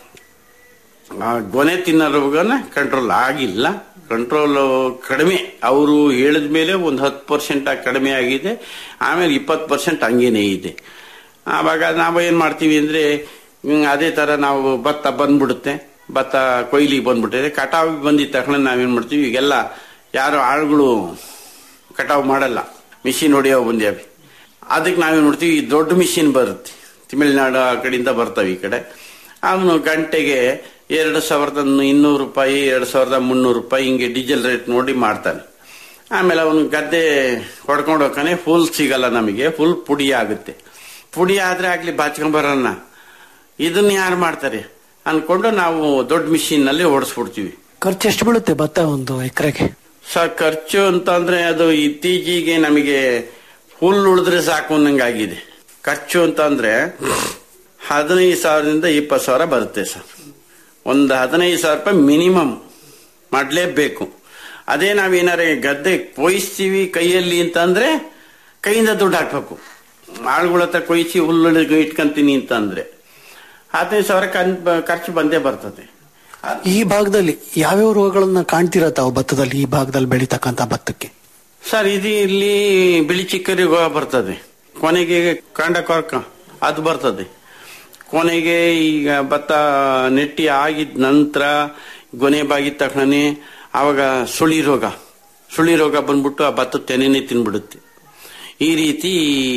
ಆ ಗೊನೆ ತಿನ್ನೋ ರೋಗನ ಕಂಟ್ರೋಲ್ ಆಗಿಲ್ಲ ಕಂಟ್ರೋಲ್ ಕಡಿಮೆ ಅವರು ಹೇಳಿದ ಮೇಲೆ ಒಂದು ಹತ್ತು ಪರ್ಸೆಂಟ್ ಕಡಿಮೆ ಆಗಿದೆ ಆಮೇಲೆ ಇಪ್ಪತ್ತು ಪರ್ಸೆಂಟ್ ಹಂಗೇನೆ ಇದೆ ಆವಾಗ ನಾವು ಏನ್ ಮಾಡ್ತೀವಿ ಅಂದ್ರೆ ಹ್ಮ್, ಅದೇ ತರ ನಾವು ಭತ್ತ ಬಂದ್ಬಿಡುತ್ತೆ ಭತ್ತ ಕೊಯ್ಲಿಗೆ ಬಂದ್ಬಿಟ್ಟಿದೆ ಕಟಾವ್ ಬಂದಿದ ತಕ್ಷಣ ನಾವೇನ್ ಮಾಡ್ತೀವಿ ಈಗೆಲ್ಲ ಯಾರು ಆಳುಗಳು ಕಟಾವ್ ಮಾಡಲ್ಲ ಮಿಷಿನ್ ಹೊಡೆಯೋ ಬಂದ್ಯಾವೆ ಅದಕ್ಕೆ ನಾವೇನ್ ಮಾಡ್ತೀವಿ ಈ ದೊಡ್ಡ ಮಿಷಿನ್ ಬರುತ್ತೆ ತಮಿಳುನಾಡು ಆ ಕಡೆಯಿಂದ ಬರ್ತವೆ ಈ ಕಡೆ ಅವನು ಗಂಟೆಗೆ ಎರಡು ಸಾವಿರದ ಇನ್ನೂರು ರೂಪಾಯಿ ಎರಡು ಸಾವಿರದ ಮುನ್ನೂರು ರೂಪಾಯಿ ಹಿಂಗೆ ಡೀಸೆಲ್ ರೇಟ್ ನೋಡಿ ಮಾಡ್ತಾನೆ ಆಮೇಲೆ ಅವನು ಗದ್ದೆ ಹೊಡ್ಕೊಂಡು ಹೋಗ್ತಾನೆ ಫುಲ್ ಸಿಗಲ್ಲ ನಮಗೆ ಫುಲ್ ಪುಡಿ ಆಗುತ್ತೆ ಪುಡಿ ಆದ್ರೆ ಆಗ್ಲಿ ಬಾಚ್ಕೊಂಬರೋಣ ಇದನ್ನ ಯಾರು ಮಾಡ್ತಾರೆ ಅನ್ಕೊಂಡು ನಾವು ದೊಡ್ಡ ಮಿಷಿನ್ ನಲ್ಲಿ ಓಡಿಸ್ಬಿಡ್ತೀವಿ ಖರ್ಚು ಎಷ್ಟು ಬೀಳುತ್ತೆ ಭತ್ತ ಒಂದು ಎಕರೆಗೆ ಸರ್ ಖರ್ಚು ಅಂತ ಅಂದ್ರೆ ಅದು ಇತ್ತೀಚೆಗೆ ನಮಗೆ ಫುಲ್ ಉಳಿದ್ರೆ ಸಾಕು ಅನ್ನಂಗಾಗಿದೆ ಖರ್ಚು ಅಂತ ಅಂದ್ರೆ ಹದಿನೈದು ಸಾವಿರದಿಂದ ಇಪ್ಪತ್ತು ಸಾವಿರ ಬರುತ್ತೆ ಸರ್ ಒಂದು ಹದಿನೈದು ಸಾವಿರ ರೂಪಾಯಿ ಮಿನಿಮಮ್ ಮಾಡಲೇಬೇಕು ಅದೇ ನಾವೇನಾರ ಗದ್ದೆ ಕೊಯ್ಸ್ತೀವಿ ಕೈಯಲ್ಲಿ ಅಂತ ಅಂದ್ರೆ ಕೈಯಿಂದ ದುಡ್ಡು ಹಾಕ್ಬೇಕು ಆಳುಗಳ ಹತ್ರ ಕೊಯ್ಸಿ ಹುಲ್ಲು ಇಟ್ಕೊಂತೀನಿ ಅಂತ ಅಂದ್ರೆ ಹದಿನೈದು ಸಾವಿರ ಕನ್- ಖರ್ಚು ಬಂದೇ ಬರ್ತದೆ ಈ ಭಾಗದಲ್ಲಿ ಯಾವ್ಯಾವ ರೋಗಗಳನ್ನ ಕಾಣ್ತೀರಾ ತಾವು ಭತ್ತದಲ್ಲಿ ಈ ಭಾಗದಲ್ಲಿ ಬೆಳೀತಕ್ಕಂತ ಭತ್ತಕ್ಕೆ ಸರ್ ಇದು ಇಲ್ಲಿ ಬಿಳಿ ಚಿಕ್ಕರಿ ರೋಗ ಬರ್ತದೆ ಕೊನೆಗೆ ಕಾಂಡ ಕೊರಕ ಅದು ಬರ್ತದೆ ಕೊನೆಗೆ ಈಗ ಭತ್ತ ನೆಟ್ಟಿ ಆಗಿದ ನಂತರ ಗೊನೆ ಬಾಗಿದ ತಕ್ಷಣ ಆವಾಗ ಸುಳಿ ರೋಗ ಸುಳಿ ರೋಗ ಬಂದ್ಬಿಟ್ಟು ಆ ಭತ್ತ ತೆನೆನೇ ತಿನ್ಬಿಡುತ್ತೆ ಈ ರೀತಿ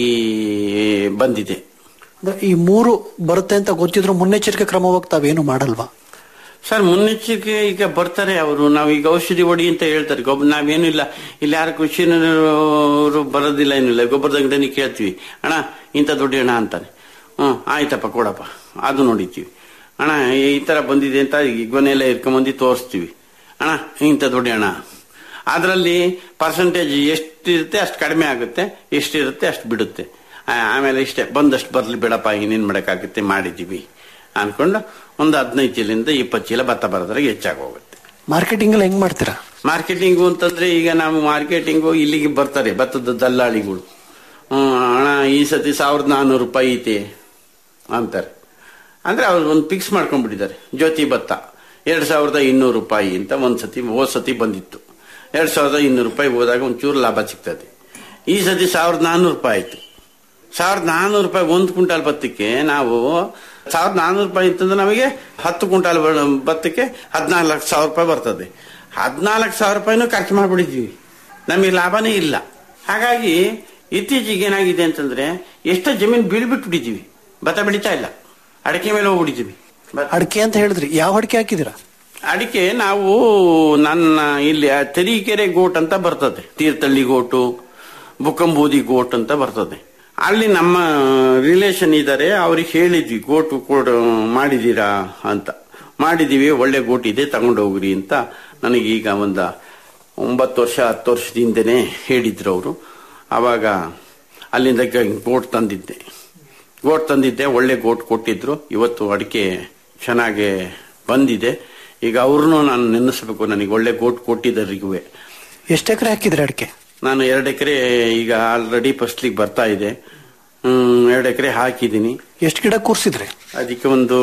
ಬಂದಿದೆ ಅಂದ್ರೆ ಈ ಮೂರು ಬರುತ್ತೆ ಅಂತ ಗೊತ್ತಿದ್ರು ಮುನ್ನೆಚ್ಚರಿಕೆ ಕ್ರಮವಾಗಿ ತಾವೇನು ಮಾಡಲ್ವಾ ಸರ್ ಮುನ್ನೆಚ್ಚರಿಕೆ ಈಗ ಬರ್ತಾರೆ ಅವರು ನಾವು ಈಗ ಔಷಧಿ ಹೊಡಿ ಅಂತ ಹೇಳ್ತಾರೆ ಗೊಬ್ಬರ ನಾವೇನು ಇಲ್ಲ ಇಲ್ಲಿ ಯಾರು ಕೃಷಿನವರು ಬರೋದಿಲ್ಲ ಏನಿಲ್ಲ ಗೊಬ್ಬರದ ಅಂಗಡಿನಿ ಕೇಳ್ತೀವಿ ಅಣ್ಣ ಇಂಥ ದುಡ್ಡು ಅಣ್ಣ ಅಂತಾರೆ ಹ್ಮ್ ಆಯ್ತಪ್ಪ ಕೊಡಪ್ಪ ಅದು ನೋಡಿತೀವಿ ಅಣ್ಣ ಈ ತರ ಬಂದಿದೆ ಅಂತ ಈ ಗೊನೆಲ್ಲ ಇರ್ಕೊಂಬಂದು ತೋರಿಸ್ತೀವಿ ಅಣ್ಣ ಇಂಥ ದುಡ್ಡು ಅಣ್ಣ ಅದರಲ್ಲಿ ಪರ್ಸೆಂಟೇಜ್ ಎಷ್ಟಿರುತ್ತೆ ಅಷ್ಟು ಕಡಿಮೆ ಆಗುತ್ತೆ ಎಷ್ಟಿರುತ್ತೆ ಅಷ್ಟು ಬಿಡುತ್ತೆ ಆ, ಆಮೇಲೆ ಇಷ್ಟೇ ಬಂದಷ್ಟು ಬರ್ಲಿ ಬಿಡಪ್ಪ ಇನ್ನೇನ್ ಮಾಡಕ್ಕಾಗುತ್ತೆ ಮಾಡಿದೀವಿ ಅನ್ಕೊಂಡು ಒಂದು ಹದಿನೈದು ಚೀಲದಿಂದ ಇಪ್ಪತ್ತು ಚೀಲ ಭತ್ತ ಬರೋದ್ರಾಗ ಹೆಚ್ಚಾಗಿ ಹೋಗುತ್ತೆ ಮಾರ್ಕೆಟಿಂಗ್ ಅಲ್ಲಿ ಹೆಂಗ್ ಮಾಡ್ತೀರಾ ಮಾರ್ಕೆಟಿಂಗು ಅಂತಂದ್ರೆ ಈಗ ನಾವು ಮಾರ್ಕೆಟಿಂಗು ಇಲ್ಲಿಗೆ ಬರ್ತಾರೆ ಭತ್ತದ ದಲ್ಲಾಳಿಗಳು ಹ್ಮ್, ಅಣ್ಣ ಈ ಸತಿ ಸಾವಿರದ ನಾನ್ನೂರು ರೂಪಾಯಿ ಐತೆ ಅಂತಾರೆ ಅಂದ್ರೆ ಅವ್ರು ಒಂದು ಫಿಕ್ಸ್ ಮಾಡ್ಕೊಂಡ್ಬಿಟ್ಟಿದ್ದಾರೆ ಜ್ಯೋತಿ ಭತ್ತ ಎರಡ್ ಸಾವಿರದ ಇನ್ನೂರು ರೂಪಾಯಿ ಅಂತ ಒಂದ್ ಸತಿ ಹೋದ್ ಸತಿ ಬಂದಿತ್ತು ಎರಡ್ ಸಾವಿರದ ಇನ್ನೂರು ರೂಪಾಯಿ ಹೋದಾಗ ಒಂಚೂರು ಲಾಭ ಸಿಗ್ತದೆ ಈ ಸತಿ ಸಾವಿರದ ನಾನ್ನೂರು ರೂಪಾಯಿ ಆಯ್ತು ಸಾವಿರದ ನಾನ್ನೂರು ರೂಪಾಯಿ ಒಂದು ಕ್ವಿಂಟಾಲ್ ಭತ್ತಕ್ಕೆ ನಾವು ಸಾವಿರದ ನಾನ್ನೂರು ರೂಪಾಯಿ ಅಂತಂದ್ರೆ ನಮಗೆ ಹತ್ತು ಕ್ವಿಂಟಾಲ್ ಬ- ಭತ್ತಕ್ಕೆ ಹದಿನಾಲ್ಕು ಸಾವಿರ ರೂಪಾಯಿ ಬರ್ತದೆ ಹದಿನಾಲ್ಕು ಸಾವಿರ ರೂಪಾಯಿನೂ ಖರ್ಚು ಮಾಡ್ಬಿಟ್ಟಿದ್ವಿ ನಮಗೆ ಲಾಭನೇ ಇಲ್ಲ ಹಾಗಾಗಿ ಇತ್ತೀಚೆಗೆ ಏನಾಗಿದೆ ಅಂತಂದ್ರೆ ಎಷ್ಟೋ ಜಮೀನು ಬೀಳ್ಬಿಟ್ಬಿಟ್ಟಿದೀವಿ ಭತ್ತ ಬೆಳೀತಾ ಇಲ್ಲ ಅಡಿಕೆ ಮೇಲೆ ಹೋಗ್ಬಿಟ್ಟಿದೀವಿ ಅಡಿಕೆ ಅಂತ ಹೇಳಿದ್ರಿ ಯಾವ ಅಡಿಕೆ ಹಾಕಿದಿರಾ ಅಡಿಕೆ ನಾವು ನನ್ನ ಇಲ್ಲಿ ಆ ತರೀಕೆರೆ ಗೋಟ್ ಅಂತ ಬರ್ತದೆ ತೀರ್ಥಹಳ್ಳಿ ಗೋಟು ಬುಕ್ಕಂಬೂದಿ ಗೋಟ್ ಅಂತ ಬರ್ತದೆ ಅಲ್ಲಿ ನಮ್ಮ ರಿಲೇಷನ್ ಇದ್ದಾರೆ ಅವ್ರಿಗೆ ಹೇಳಿದ್ವಿ ಗೋಟು ಕೊಡ ಮಾಡಿದೀರಾ ಅಂತ ಮಾಡಿದೀವಿ ಒಳ್ಳೆ ಗೋಟ್ ಇದೆ ತಗೊಂಡೋಗ್ರಿ ಅಂತ ನನಗೀಗ ಒಂದು ಒಂಬತ್ತು ವರ್ಷ ಹತ್ತು ವರ್ಷದಿಂದನೇ ಹೇಳಿದ್ರು ಅವರು ಆವಾಗ ಅಲ್ಲಿಂದ ಗ- ಗೋಟ್ ತಂದಿದ್ದೆ ಗೋಟ್ ತಂದಿದ್ದೆ ಒಳ್ಳೆ ಗೋಟ್ ಕೊಟ್ಟಿದ್ರು ಇವತ್ತು ಅಡಿಕೆ ಚೆನ್ನಾಗಿ ಬಂದಿದೆ ಈಗ ಅವ್ರನ್ನೂ ನಾನು ನೆನೆಸ್ಬೇಕು ನನಗೆ ಒಳ್ಳೆ ಗೋಟ್ ಕೊಟ್ಟಿದ್ದರಿಗೂ ಎಷ್ಟು ಎಕರೆ ಹಾಕಿದ್ರಿ ಅಡಿಕೆ ನಾನು ಎರಡು ಎಕರೆ ಈಗ ಆಲ್ರೆಡಿ ಫಸ್ಟ್ಲಿಗೆ ಬರ್ತಾ ಇದೆ ಹ್ಮ್, ಎರಡು ಎಕರೆ ಹಾಕಿದ್ದೀನಿ ಎಷ್ಟು ಗಿಡ ಕೂರ್ಸಿದ್ರಿ ಅದಕ್ಕೆ ಒಂದು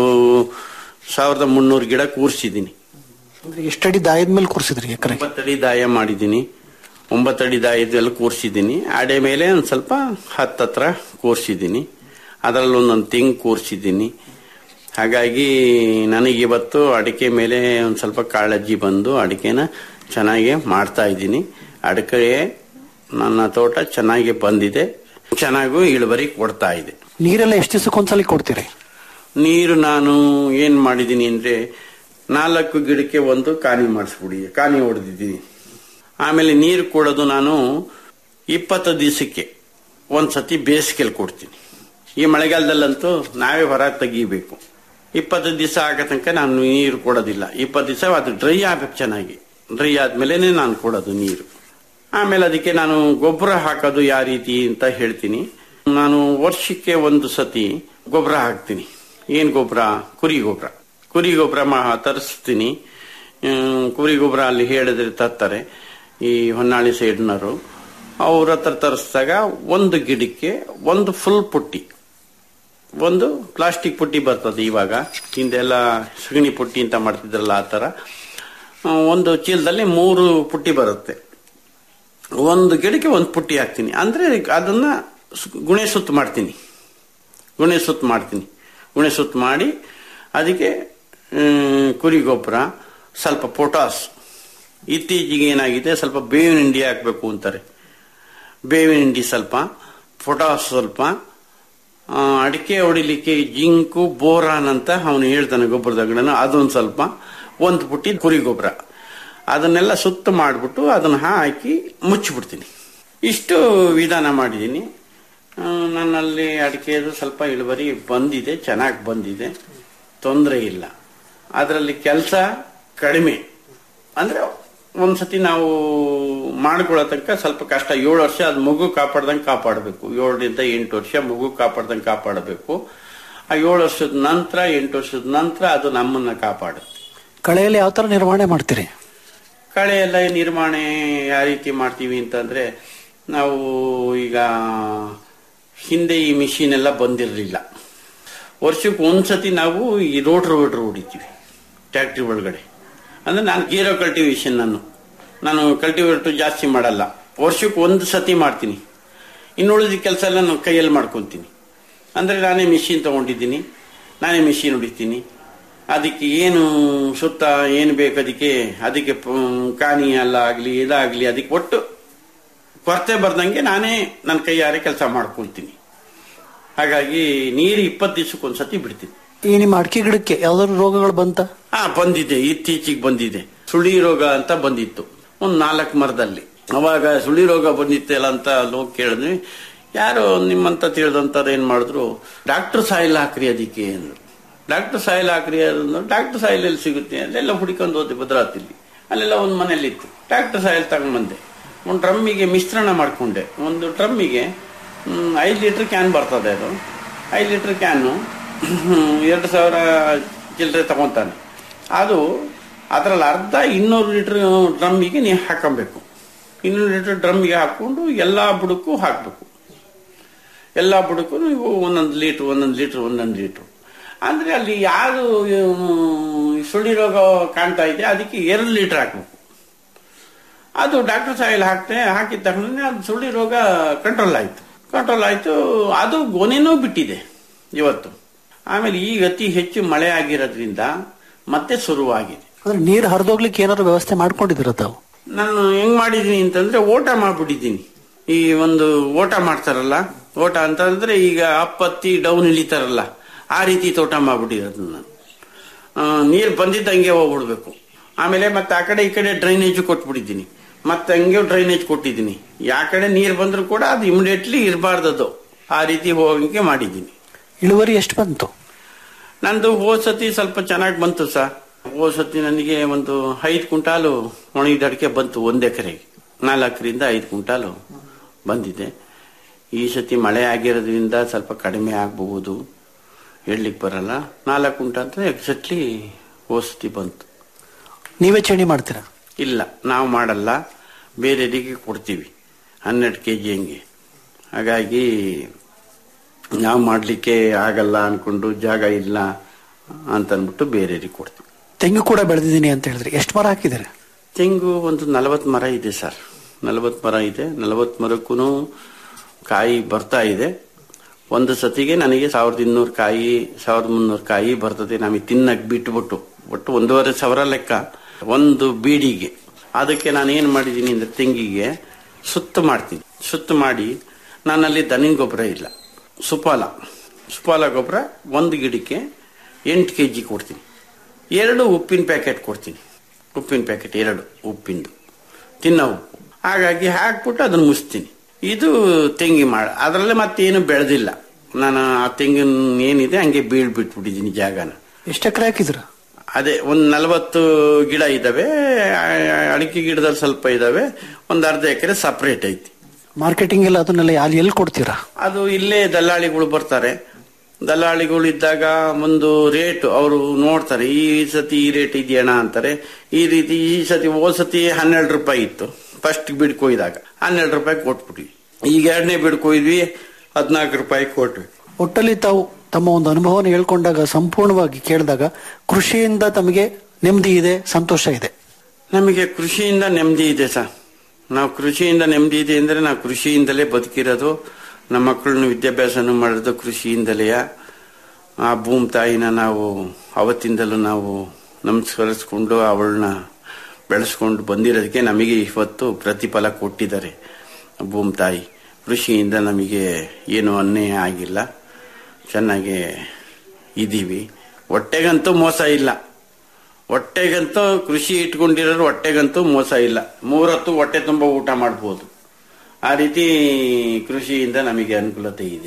ಸಾವಿರದ ಮುನ್ನೂರು ಗಿಡ ಕೂರಿಸಿದ್ದೀನಿ ಅಂದ್ರೆ ಎಷ್ಟಡಿ ದಾಯದ ಮೇಲೆ ಕೂರ್ಸಿದ್ರಿ ಎಕರೆ ಒಂಬತ್ತಡಿ ದಾಯ ಮಾಡಿದ್ದೀನಿ ಒಂಬತ್ತಡಿ ದಾಯದೆಲ್ಲ ಕೂರಿಸಿದ್ದೀನಿ ಅಡೆ ಮೇಲೆ ಒಂದು ಸ್ವಲ್ಪ ಹತ್ತತ್ರ ಕೂರಿಸಿದ್ದೀನಿ ಅದರಲ್ಲಿ ಒಂದೊಂದು ತೆಂಗು ಕೂರಿಸಿದ್ದೀನಿ ಹಾಗಾಗಿ ನನಗಿವತ್ತು ಅಡಿಕೆ ಮೇಲೆ ಒಂದು ಸ್ವಲ್ಪ ಕಾಳಜಿ ಬಂದು ಅಡಿಕೆನ ಚೆನ್ನಾಗಿ ಮಾಡ್ತಾ ಇದ್ದೀನಿ ಅಡಿಕೆ ನನ್ನ ತೋಟ ಚೆನ್ನಾಗಿ ಬಂದಿದೆ ಚೆನ್ನಾಗೂ ಇಳುವರಿ ಕೊಡ್ತಾ ಇದೆ ನೀರೆಲ್ಲ ಎಷ್ಟು ದಿವಸಕ್ಕೊಂದ್ಸಲಿ ಕೊಡ್ತೀರಿ ನೀರು ನಾನು ಏನ್ ಮಾಡಿದ್ದೀನಿ ಅಂದ್ರೆ ನಾಲ್ಕು ಗಿಡಕ್ಕೆ ಒಂದು ಕಾನಿ ಮಾಡಿಸ್ಬಿಡಿ ಕಾನಿ ಹೊಡೆದಿದ್ದೀನಿ ಆಮೇಲೆ ನೀರು ಕೊಡೋದು ನಾನು ಇಪ್ಪತ್ತು ದಿವಸಕ್ಕೆ ಒಂದ್ಸತಿ ಬೇಸಿಗೆಯಲ್ಲಿ ಕೊಡ್ತೀನಿ ಈ ಮಳೆಗಾಲದಲ್ಲಂತೂ ನಾವೇ ಹೊರ ತೆಗಿಬೇಕು ಇಪ್ಪತ್ತು ದಿವಸ ಆಗೋ ತನಕ ನಾನು ನೀರು ಕೊಡೋದಿಲ್ಲ ಇಪ್ಪತ್ತು ದಿವಸ ಅದು ಡ್ರೈ ಆಗ್ಬೇಕು ಚೆನ್ನಾಗಿ ಡ್ರೈ ಆದ್ಮೇಲೆ ನಾನು ಕೊಡೋದು ನೀರು ಆಮೇಲೆ ಅದಕ್ಕೆ ನಾನು ಗೊಬ್ಬರ ಹಾಕೋದು ಯಾವ ರೀತಿ ಅಂತ ಹೇಳ್ತೀನಿ ನಾನು ವರ್ಷಕ್ಕೆ ಒಂದು ಸತಿ ಗೊಬ್ಬರ ಹಾಕ್ತೀನಿ ಏನ್ ಗೊಬ್ಬರ ಕುರಿ ಗೊಬ್ಬರ ಕುರಿ ಗೊಬ್ಬರ ಮಾ ತರಿಸ್ತೀನಿ ಹ್ಮ್, ಕುರಿ ಗೊಬ್ಬರ ಅಲ್ಲಿ ಹೇಳಿದ್ರೆ ತರ್ತಾರೆ ಈ ಹೊನ್ನಾಳಿ ಸೈಡ್ನವರು ಅವ್ರ ಹತ್ರ ತರಿಸಿದಾಗ ಒಂದು ಗಿಡಕ್ಕೆ ಒಂದು ಫುಲ್ ಪುಟ್ಟಿ ಒಂದು ಪ್ಲಾಸ್ಟಿಕ್ ಪುಟ್ಟಿ ಬರ್ತದೆ ಇವಾಗ ಹಿಂದೆಲ್ಲ ಸಗಣಿ ಪುಟ್ಟಿ ಅಂತ ಮಾಡ್ತಿದ್ರಲ್ಲ ಆ ತರ ಆ, ಒಂದು ಚೀಲದಲ್ಲಿ ಮೂರು ಪುಟ್ಟಿ ಬರುತ್ತೆ ಒಂದು ಗಿಡಕ್ಕೆ ಒಂದು ಪುಟ್ಟಿ ಹಾಕ್ತೀನಿ ಅಂದ್ರೆ ಅದನ್ನ ಸು- ಗುಣೆ ಸುತ್ತು ಮಾಡ್ತೀನಿ ಗುಣೆ ಸುತ್ತು ಮಾಡ್ತೀನಿ ಗುಣೆ ಸುತ್ತು ಮಾಡಿ ಅದಕ್ಕೆ ಹ್ಮ್, ಕುರಿ ಗೊಬ್ಬರ ಸ್ವಲ್ಪ ಪೊಟಾಸ್ ಇತ್ತೀಚೆಗೆ ಏನಾಗಿದೆ ಸ್ವಲ್ಪ ಬೇವಿನ ಹಿಂಡಿ ಹಾಕಬೇಕು ಅಂತಾರೆ ಬೇವಿನ ಹಿಂಡಿ ಸ್ವಲ್ಪ ಪೊಟಾಸ್ ಸ್ವಲ್ಪ ಆ, ಅಡಿಕೆ ಹೊಡಿಲಿಕ್ಕೆ ಜಿಂಕು ಬೋರಾನ್ ಅಂತ ಅವನು ಹೇಳ್ತಾನೆ ಗೊಬ್ಬರದ ಗಿಡನ ಅದೊಂದು ಸ್ವಲ್ಪ ಒಂದು ಪುಟ್ಟಿ ಕುರಿ ಗೊಬ್ಬರ ಅದನ್ನೆಲ್ಲ ಸುತ್ತ ಮಾಡಿಬಿಟ್ಟು ಅದನ್ನ ಹಾಕಿ ಮುಚ್ಚಿಬಿಡ್ತೀನಿ ಇಷ್ಟು ವಿಧಾನ ಮಾಡಿದ್ದೀನಿ ಆ, ನನ್ನಲ್ಲಿ ಅಡಿಕೆದು ಸ್ವಲ್ಪ ಇಳುವರಿ ಬಂದಿದೆ ಚೆನ್ನಾಗಿ ಬಂದಿದೆ ತೊಂದರೆ ಇಲ್ಲ ಅದರಲ್ಲಿ ಕೆಲಸ ಕಡಿಮೆ ಅಂದ್ರೆ ಒಂದ್ಸತಿ ನಾವು ಮಾಡ್ಕೊಳ್ಳೋ ತನಕ ಸ್ವಲ್ಪ ಕಷ್ಟ ಏಳು ವರ್ಷ ಅದು ಮಗು ಕಾಪಾಡ್ದಂಗೆ ಕಾಪಾಡಬೇಕು ಏಳರಿಂದ ಎಂಟು ವರ್ಷ ಮಗು ಕಾಪಾಡ್ದಂಗೆ ಕಾಪಾಡಬೇಕು ಆ ಏಳು ವರ್ಷದ ನಂತರ ಎಂಟು ವರ್ಷದ ನಂತರ ಅದು ನಮ್ಮನ್ನ ಕಾಪಾಡುತ್ತೆ ಕಳೆಯಲ್ಲಿ ಯಾವ ತರ ನಿರ್ವಹಣೆ ಮಾಡ್ತೀರಿ ಕಳೆ ಎಲ್ಲ ನಿರ್ಮಾಣ ಯಾವ ರೀತಿ ಮಾಡ್ತೀವಿ ಅಂತಂದ್ರೆ ನಾವು ಈಗ ಹಿಂದೆ ಈ ಮಿಷಿನ್ ಎಲ್ಲ ಬಂದಿರಲಿಲ್ಲ ವರ್ಷಕ್ಕೆ ಒಂದ್ಸತಿ ನಾವು ಈ ರೋಟ್ರ್ ರೋಟ್ರ್ ಹೊಡಿತೀವಿ ಟ್ಯಾಕ್ಟ್ರಿ ಒಳಗಡೆ ಅಂದ್ರೆ ನಾನು ಗೀರೋ ಕಲ್ಟಿವೇಶನ್ ನಾನು ನಾನು ಕಲ್ಟಿವೇಟರ್ ಜಾಸ್ತಿ ಮಾಡಲ್ಲ ವರ್ಷಕ್ಕೆ ಒಂದು ಸತಿ ಮಾಡ್ತೀನಿ ಇನ್ನುಳಿದ ಕೆಲಸ ಎಲ್ಲ ನಾನು ಕೈಯಲ್ಲಿ ಮಾಡ್ಕೊತೀನಿ ಅಂದ್ರೆ ನಾನೇ ಮಿಷಿನ್ ತಗೊಂಡಿದ್ದೀನಿ ನಾನೇ ಮಿಷಿನ್ ಹೊಡಿತೀನಿ ಅದಕ್ಕೆ ಏನು ಸುತ್ತ ಏನು ಬೇಕು ಅದಕ್ಕೆ ಅದಕ್ಕೆ ಪ- ಕಾನಿ ಎಲ್ಲ ಆಗ್ಲಿ ಇದಾಗ್ಲಿ ಅದಕ್ಕೆ ಒಟ್ಟು ಕೊರತೆ ಬರ್ದಂಗೆ ನಾನೇ ನನ್ನ ಕೈಯಾರೆ ಕೆಲಸ ಮಾಡ್ಕೊಳ್ತೀನಿ ಹಾಗಾಗಿ ನೀರು ಇಪ್ಪತ್ತು ದಿವಸಕ್ಕೊಂದ್ಸತಿ ಬಿಡ್ತೀನಿ ಈ ನಿಮ್ಮ ಅಡಿಕೆ ಗಿಡಕ್ಕೆ ಯಾವ್ದಾದ್ರು ರೋಗಗಳು ಬಂತ ಹಾ ಬಂದಿದೆ ಇತ್ತೀಚೆಗೆ ಬಂದಿದೆ ಸುಳಿ ರೋಗ ಅಂತ ಬಂದಿತ್ತು ಒಂದ್ ನಾಲ್ಕು ಮರದಲ್ಲಿ ಅವಾಗ ಸುಳಿ ರೋಗ ಬಂದಿತ್ತಲ್ಲ ಅಂತ ಲೋಕ ಕೇಳಿದ್ವಿ ಯಾರೋ ನಿಮ್ಮಂತ ತಿಳಿದಂತವ್ರು ಏನ್ ಮಾಡಿದ್ರು ಡಾಕ್ಟರ್ ಸಾಯಿಲ್ ಹಾಕ್ರಿ ಅದಕ್ಕೆ ಅಂದ್ರು ಡಾಕ್ಟರ್ ಸಾಯಿಲ್ ಹಾಕ್ರಿ ಅದನ್ನು ಡಾಕ್ಟರ್ ಸಾಯಿಲ್ ಎಲ್ಲಿ ಸಿಗುತ್ತೆ ಅಲ್ಲೆಲ್ಲ ಹುಡುಕೊಂಡು ಹೋದೆ ಭದ್ರಾತಿಲಿ ಅಲ್ಲೆಲ್ಲ ಒಂದು ಮನೇಲಿ ಇತ್ತು ಡಾಕ್ಟರ್ ಸಾಯಿಲ್ ತಗೊಂಡ್ಬಂದೆ ಒಂದು ಡ್ರಮ್ಮಿಗೆ ಮಿಶ್ರಣ ಮಾಡ್ಕೊಂಡೆ ಒಂದು ಡ್ರಮ್ಮಿಗೆ ಐದು ಲೀಟರ್ ಕ್ಯಾನ್ ಬರ್ತದೆ ಅದು ಐದು ಲೀಟರ್ ಕ್ಯಾನು ಎರಡು ಸಾವಿರ ಚಿಲ್ಲರೆ ತಗೊಂತಾನೆ ಅದು ಅದರಲ್ಲಿ ಅರ್ಧ ಇನ್ನೂರು ಲೀಟರ್ ಡ್ರಮ್ಮಿಗೆ ನೀವು ಹಾಕೊಬೇಕು ಇನ್ನೂರು ಲೀಟರ್ ಡ್ರಮ್ಮಿಗೆ ಹಾಕೊಂಡು ಎಲ್ಲಾ ಬುಡಕ್ಕೂ ಹಾಕಬೇಕು ಎಲ್ಲಾ ಬುಡಕ್ಕೂ ನೀವು ಒಂದೊಂದು ಲೀಟ್ರ್ ಒಂದೊಂದು ಲೀಟ್ರ್ ಒಂದೊಂದು ಲೀಟ್ರ್ ಅಂದ್ರೆ ಅಲ್ಲಿ ಯಾರು ಹ್ಮ್, ಸುಳಿ ರೋಗ ಕಾಣ್ತಾ ಇದೆ ಅದಕ್ಕೆ ಎರಡು ಲೀಟರ್ ಹಾಕ್ಬೇಕು ಅದು ಡಾಕ್ಟರ್ ಸಾಯಿಲ್ ಹಾಕ್ತೆ ಹಾಕಿದ ತಕ್ಷಣ ಅದು ಸುಳಿ ರೋಗ ಕಂಟ್ರೋಲ್ ಆಯ್ತು ಕಂಟ್ರೋಲ್ ಆಯ್ತು ಅದು ಗೊನೆನೂ ಬಿಟ್ಟಿದೆ ಇವತ್ತು ಆಮೇಲೆ ಈಗ ಅತಿ ಹೆಚ್ಚು ಮಳೆ ಆಗಿರೋದ್ರಿಂದ ಮತ್ತೆ ಶುರುವಾಗಿದೆ ಅಂದ್ರೆ ನೀರು ಹರಿದೋಗ್ಲಿಕ್ಕೆ ಏನಾದ್ರು ವ್ಯವಸ್ಥೆ ಮಾಡ್ಕೊಂಡಿದ್ದೀರ ತಾವು ನಾನು ಹೆಂಗ್ ಮಾಡಿದೀನಿ ಅಂತಂದ್ರೆ ಓಟ ಮಾಡ್ಬಿಟ್ಟಿದ್ದೀನಿ ಈ ಒಂದು ಓಟ ಮಾಡ್ತಾರಲ್ಲ ಓಟ ಅಂತಂದ್ರೆ ಈಗ ಅಪ್ಪತ್ತಿ ಡೌನ್ ಇಳಿತಾರಲ್ಲ ಆ ರೀತಿ ತೋಟ ಮಾಡ್ಬಿಟ್ಟಿರೋದು ನಾನು ನೀರು ಬಂದಿದ್ದಂಗೆ ಹೋಗ್ಬಿಡ್ಬೇಕು ಆಮೇಲೆ ಮತ್ತೆ ಆ ಕಡೆ ಈ ಕಡೆ ಡ್ರೈನೇಜ್ ಕೊಟ್ಬಿಟ್ಟಿದ್ದೀನಿ ಮತ್ತೆ ಹಂಗೆ ಡ್ರೈನೇಜ್ ಕೊಟ್ಟಿದ್ದೀನಿ ಯಾ ಕಡೆ ನೀರು ಬಂದರೂ ಕೂಡ ಅದು ಇಮಿಡಿಯೇಟ್ಲಿ ಇರಬಾರ್ದದು ಆ ರೀತಿ ಹೋಗಂಗೆ ಮಾಡಿದ್ದೀನಿ ಇಳುವರಿ ಎಷ್ಟು ಬಂತು ನಂದು ಹೋದ್ ಸತಿ ಸ್ವಲ್ಪ ಚೆನ್ನಾಗಿ ಬಂತು ಸರ್ ಹೋದ್ ಸತಿ ನನಗೆ ಒಂದು ಐದು ಕ್ವಿಂಟಾಲು ಒಣಗಿದ ಅಡಿಕೆ ಬಂತು ಒಂದ್ ಎಕರೆಗೆ ನಾಲ್ಕರಿಂದ ಐದು ಕ್ವಿಂಟಾಲು ಬಂದಿದೆ ಈ ಸತಿ ಮಳೆ ಆಗಿರೋದ್ರಿಂದ ಸ್ವಲ್ಪ ಕಡಿಮೆ ಆಗಬಹುದು ಹೇಳಲಿಕ್ಕೆ ಬರಲ್ಲ ನಾಲ್ಕು ಕ್ವಿಂಟಾಲ್ ಅಂತ ಎಕ್ಸಾಕ್ಟ್ಲಿ ಹೋದ್ ಸತಿ ಬಂತು ನೀವೇ ಚೇಣಿ ಮಾಡ್ತೀರಾ ಇಲ್ಲ ನಾವು ಮಾಡಲ್ಲ ಬೇರೆಯವರಿಗೆ ಕೊಡ್ತೀವಿ ಹನ್ನೆರಡು ಕೆ ಜಿ ಹಂಗೆ ಹಾಗಾಗಿ ನಾವು ಮಾಡಲಿಕ್ಕೆ ಆಗಲ್ಲ ಅನ್ಕೊಂಡು ಜಾಗ ಇಲ್ಲ ಅಂತ ಅಂದ್ಬಿಟ್ಟು ಬೇರೆಯವರಿಗೆ ಕೊಡ್ತೀವಿ ತೆಂಗು ಕೂಡ ಬೆಳೆದಿದ್ದೀನಿ ಅಂತ ಹೇಳಿದ್ರಿ ಎಷ್ಟು ಮರ ಹಾಕಿದ್ದೀರಾ ತೆಂಗು ಒಂದು ನಲವತ್ತು ಮರ ಇದೆ ಸರ್ ನಲವತ್ತು ಮರ ಇದೆ ನಲವತ್ತು ಮರಕ್ಕೂ ಕಾಯಿ ಬರ್ತಾ ಇದೆ ಒಂದು ಸತಿಗೆ ನನಗೆ ಸಾವಿರದ ಇನ್ನೂರು ಕಾಯಿ ಸಾವಿರದ ಮುನ್ನೂರು ಕಾಯಿ ಬರ್ತದೆ ನಮಗೆ ತಿನ್ನಕ್ ಬಿಟ್ಬಿಟ್ಟು ಒಟ್ಟು ಒಂದೂವರೆ ಸಾವಿರ ಲೆಕ್ಕ ಒಂದು ಬೀಡಿಗೆ ಅದಕ್ಕೆ ನಾನು ಏನು ಮಾಡಿದ್ದೀನಿ ಅಂದ್ರೆ ತೆಂಗಿಗೆ ಸುತ್ತು ಮಾಡ್ತೀನಿ ಸುತ್ತು ಮಾಡಿ ನನ್ನಲ್ಲಿ ದನಿನ ಗೊಬ್ಬರ ಇಲ್ಲ ಸುಪಾಲ ಸುಪಾಲ ಗೊಬ್ಬರ ಒಂದು ಗಿಡಕ್ಕೆ ಎಂಟು ಕೆ ಜಿ ಕೊಡ್ತೀನಿ ಎರಡು ಉಪ್ಪಿನ ಪ್ಯಾಕೆಟ್ ಕೊಡ್ತೀನಿ ಉಪ್ಪಿನ ಪ್ಯಾಕೆಟ್ ಎರಡು ಉಪ್ಪಿಂದು ತಿನ್ನೋ ಉಪ್ಪು ಹಾಗಾಗಿ ಹಾಕ್ಬಿಟ್ಟು ಅದನ್ನು ಮುಸ್ತೀನಿ ಇದು ತೆಂಗಿ ಮಾಡ ಅದರಲ್ಲೇ ಮತ್ತೇನು ಬೆಳೆದಿಲ್ಲ ನಾನು ಆ ತೆಂಗಿನ ಏನಿದೆ ಹಂಗೆ ಬೀಳ್ ಬಿಟ್ಬಿಟ್ಟಿದ್ದೀನಿ ಜಾಗನ ಎಷ್ಟು ಎಕರೆ ಹಾಕಿದ್ರ ಅದೇ ಒಂದು ನಲವತ್ತು ಗಿಡ ಇದಾವೆ ಆ- ಅಡಿಕೆ ಗಿಡದಲ್ಲಿ ಸ್ವಲ್ಪ ಇದಾವೆ ಒಂದು ಅರ್ಧ ಎಕರೆ ಸಪರೇಟ್ ಐತಿ ಮಾರ್ಕೆಟಿಂಗ್ ಎಲ್ಲ ಅದನ್ನೆಲ್ಲ ಅಲ್ಲಿ ಎಲ್ಲಿ ಕೊಡ್ತೀರಾ ಅದು ಇಲ್ಲೇ ದಲ್ಲಾಳಿಗಳು ಬರ್ತಾರೆ ದಲ್ಲಾಳಿಗಳು ಇದ್ದಾಗ ಒಂದು ರೇಟ್ ಅವರು ನೋಡ್ತಾರೆ ಈ ಸತಿ ಈ ರೇಟ್ ಇದೆಯಣ್ಣ ಅಂತಾರೆ ಈ ರೀತಿ ಈ ಸತಿ ಹೋದ್ ಸತಿ ಹನ್ನೆರಡು ರೂಪಾಯಿ ಇತ್ತು ಫಸ್ಟ್ ಬಿಡ್ಕೊಯ್ದಾಗ ಹನ್ನೆರಡು ರೂಪಾಯಿ ಕೊಟ್ಬಿಟ್ವಿ ಈಗ ಎರಡನೇ ಬಿಡ್ಕೊಯ್ದ್ವಿ ಹದಿನಾಲ್ಕು ರೂಪಾಯಿ ಕೊಟ್ವಿ ಒಟ್ಟಲ್ಲಿ ತಾವು ತಮ್ಮ ಒಂದು ಅನುಭವನ ಹೇಳ್ಕೊಂಡಾಗ ಸಂಪೂರ್ಣವಾಗಿ ಕೇಳಿದಾಗ ಕೃಷಿಯಿಂದ ತಮಗೆ ನೆಮ್ಮದಿ ಇದೆ ಸಂತೋಷ ಇದೆ ನಮಗೆ ಕೃಷಿಯಿಂದ ನೆಮ್ಮದಿ ಇದೆ ಸರ್ ನಾವು ಕೃಷಿಯಿಂದ ನೆಮ್ಮದಿ ಇದೆ ಅಂದ್ರೆ ನಾವು ಕೃಷಿಯಿಂದಲೇ ಬದುಕಿರೋದು ನಮ್ಮ ಮಕ್ಕಳನ್ನ ವಿದ್ಯಾಭ್ಯಾಸನೂ ಮಾಡೋದು ಕೃಷಿಯಿಂದಲೇ ಆ ಭೂಮಿ ತಾಯಿನ ನಾವು ಅವತ್ತಿಂದಲೂ ನಾವು ನಮಸ್ಕರಿಸ್ಕೊಂಡು ಅವಳನ್ನ ಬೆಳೆಸ್ಕೊಂಡು ಬಂದಿರೋದಕ್ಕೆ ನಮಗೆ ಇವತ್ತು ಪ್ರತಿಫಲ ಕೊಟ್ಟಿದ್ದಾರೆ ಭೂಮಿ ತಾಯಿ ಕೃಷಿಯಿಂದ ನಮಗೆ ಏನು ಅನ್ಯಾಯ ಆಗಿಲ್ಲ ಚೆನ್ನಾಗಿ ಇದ್ದೀವಿ ಹೊಟ್ಟೆಗಂತೂ ಮೋಸ ಇಲ್ಲ ಹೊಟ್ಟೆಗಂತೂ ಕೃಷಿ ಇಟ್ಕೊಂಡಿರೋರು ಹೊಟ್ಟೆಗಂತೂ ಮೋಸ ಇಲ್ಲ ಮೂರತ್ತು ಹೊಟ್ಟೆ ತುಂಬ ಊಟ ಮಾಡ್ಬೋದು ಆ ರೀತಿ ಕೃಷಿಯಿಂದ ನಮಗೆ ಅನುಕೂಲತೆ ಇದೆ